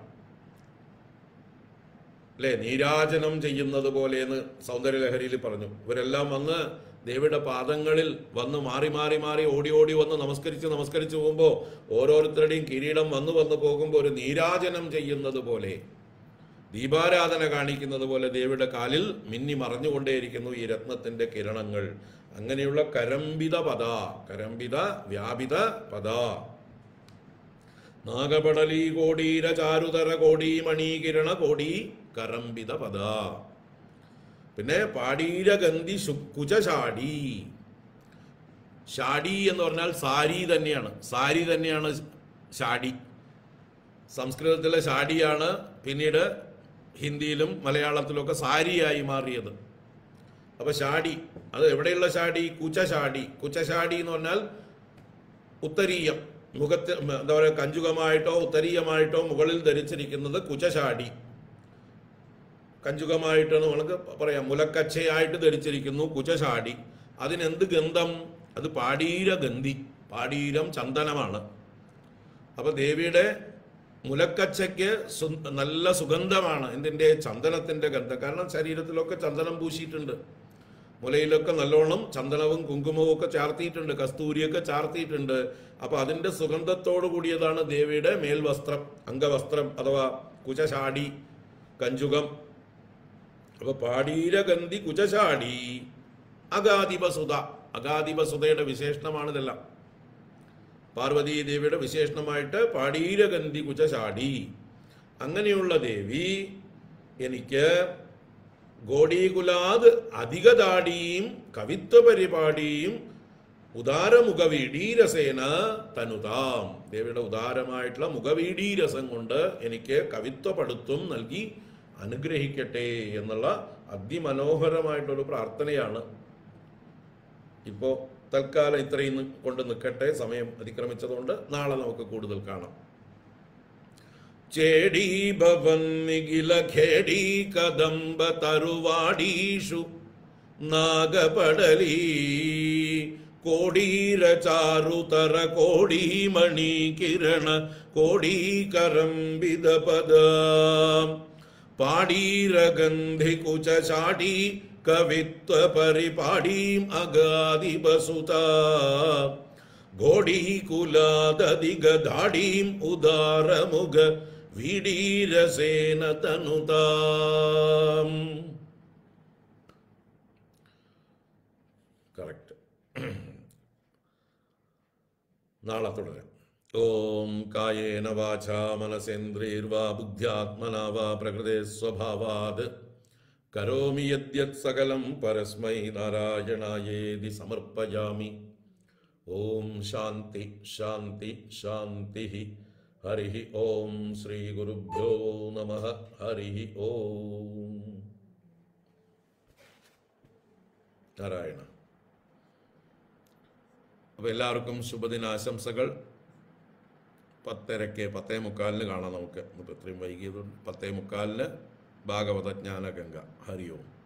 അല്ലേ നീരാജനം ചെയ്യുന്നത് പോലെയെന്ന് സൗന്ദര്യലഹരിയിൽ പറഞ്ഞു ഇവരെല്ലാം വന്ന് ദേവിയുടെ പാദങ്ങളിൽ വന്ന് മാറി മാറി മാറി ഓടി ഓടി വന്ന് നമസ്കരിച്ച് നമസ്കരിച്ച് പോകുമ്പോൾ ഓരോരുത്തരുടെയും കിരീടം വന്നു വന്ന് പോകുമ്പോൾ ഒരു നീരാജനം ചെയ്യുന്നത് പോലെ ദീപാരാധന കാണിക്കുന്നത് പോലെ ദേവിയുടെ കാലിൽ മിന്നി മറഞ്ഞുകൊണ്ടേയിരിക്കുന്നു ഈ രത്നത്തിന്റെ കിരണങ്ങൾ അങ്ങനെയുള്ള കരംബിത പദ കരംബിത വ്യാപിത പദ നാഗപടലി കോടീര ചാരുതര കോടി മണീകിരണ കോടി കരംബിത പദ പിന്നെ പാടീരഗന്ധി ശു- കുജശാടി ഷാഡി എന്ന് പറഞ്ഞാൽ സാരി തന്നെയാണ് സാരി തന്നെയാണ് ഷാഡി സംസ്കൃതത്തിലെ ഷാഡിയാണ് പിന്നീട് ഹിന്ദിയിലും മലയാളത്തിലും ഒക്കെ സാരിയായി മാറിയത് അപ്പൊ ഷാഡി അത് എവിടെയുള്ള ഷാഡി കുച്ചശാടി കുച്ചശാടി എന്ന് പറഞ്ഞാൽ ഉത്തരീയം മുഖത്ത് ഉം, എന്താ പറയുക കഞ്ചുകമായിട്ടോ ഉത്തരീയമായിട്ടോ മുകളിൽ ധരിച്ചിരിക്കുന്നത് കുചശാടി കഞ്ചുകമായിട്ടാണ് നമുക്ക് പറയാം മുലക്കച്ചയായിട്ട് ധരിച്ചിരിക്കുന്നു കുചശാടി അതിനെന്ത് ഗന്ധം അത് പാടീര ഗന്ധി പാടീരം ചന്ദനമാണ് അപ്പൊ ദേവിയുടെ മുലക്കച്ചയ്ക്ക് സു- നല്ല സുഗന്ധമാണ് എന്തിന്റെ ചന്ദനത്തിന്റെ ഗന്ധം കാരണം ശരീരത്തിലൊക്കെ ചന്ദനം പൂശിയിട്ടുണ്ട് മുലയിലൊക്കെ നല്ലോണം ചന്ദനവും കുങ്കുമവും ഒക്കെ ചാർത്തിയിട്ടുണ്ട് കസ്തൂരിയൊക്കെ ചാർത്തിയിട്ടുണ്ട് അപ്പൊ അതിന്റെ സുഗന്ധത്തോടു കൂടിയതാണ് ദേവിയുടെ മേൽവസ്ത്രം അംഗവസ്ത്രം അഥവാ കുചശാടി കഞ്ചുകം അപ്പൊ പാടീരഗന്ധി കുചശാടി അഗാധിപസുത അഗാധിപസുതയുടെ വിശേഷണമാണ് ഇതെല്ലാം പാർവതീ ദേവിയുടെ വിശേഷണമായിട്ട് പാടീരഗന്ധി കുചശാടി അങ്ങനെയുള്ള ദേവി എനിക്ക് ഗോഡീകുലാത് അധികദാടിയും കവിത്വ പരിപാടിയും ഉദാരമുഖവീടീരസേന തനുതാം ദേവിയുടെ ഉദാരമായിട്ടുള്ള മുഖവീടീരസം കൊണ്ട് എനിക്ക് കവിത്വപടുത്വം നൽകി അനുഗ്രഹിക്കട്ടെ എന്നുള്ള അതിമനോഹരമായിട്ടൊരു പ്രാർത്ഥനയാണ് ഇപ്പോൾ തൽക്കാലം ഇത്രയും നി- കൊണ്ട് നിൽക്കട്ടെ സമയം അതിക്രമിച്ചതുകൊണ്ട് നാളെ നമുക്ക് കൂടുതൽ കാണാം ചേടീ ഭവൻ നിഖില ഖേടീ കദംബ തരുവാടീഷു നാഗപടലീ കോടീര ചാരുതര കോടീമണി കിരണ കോടീകരംബിത പദ പാടീരഗന്ധി കുചാടി കവിത്വ പരിപാടീം അഗാധിപസുത ഘോടീകുലാദധിഗാഠീം ഉദാരമുഖ വീടീരസേന തനുതാം കറക്റ്റ് നാളെ തുടരാം ഓം കായേന വാച മനസേന്ദ്രിയർവാ ബുദ്ധ്യാത്മനാ വാ പ്രകൃതേ സ്വഭാവാത് കരോമി യദ്യത് സകലം പരസ്മൈ നാരായണായേതി സമർപ്പയാമി ഓം ശാന്തി ശാന്തി ശാന്തി ഹരി ഓം ശ്രീ ഗുരുഭ്യോ നമ ഹരി ഓം നാരായണ അപ്പോൾ എല്ലാവർക്കും ശുഭദിനാശംസകൾ പത്തരയ്ക്ക് പത്തേ മുക്കാലിന് കാണാം നമുക്ക് ഇന്നിപ്പോൾ ഇത്രയും വൈകിയതുകൊണ്ട് പത്തേ മുക്കാലിന് ഭാഗവത ജ്ഞാനഗംഗ ഹരി ഓം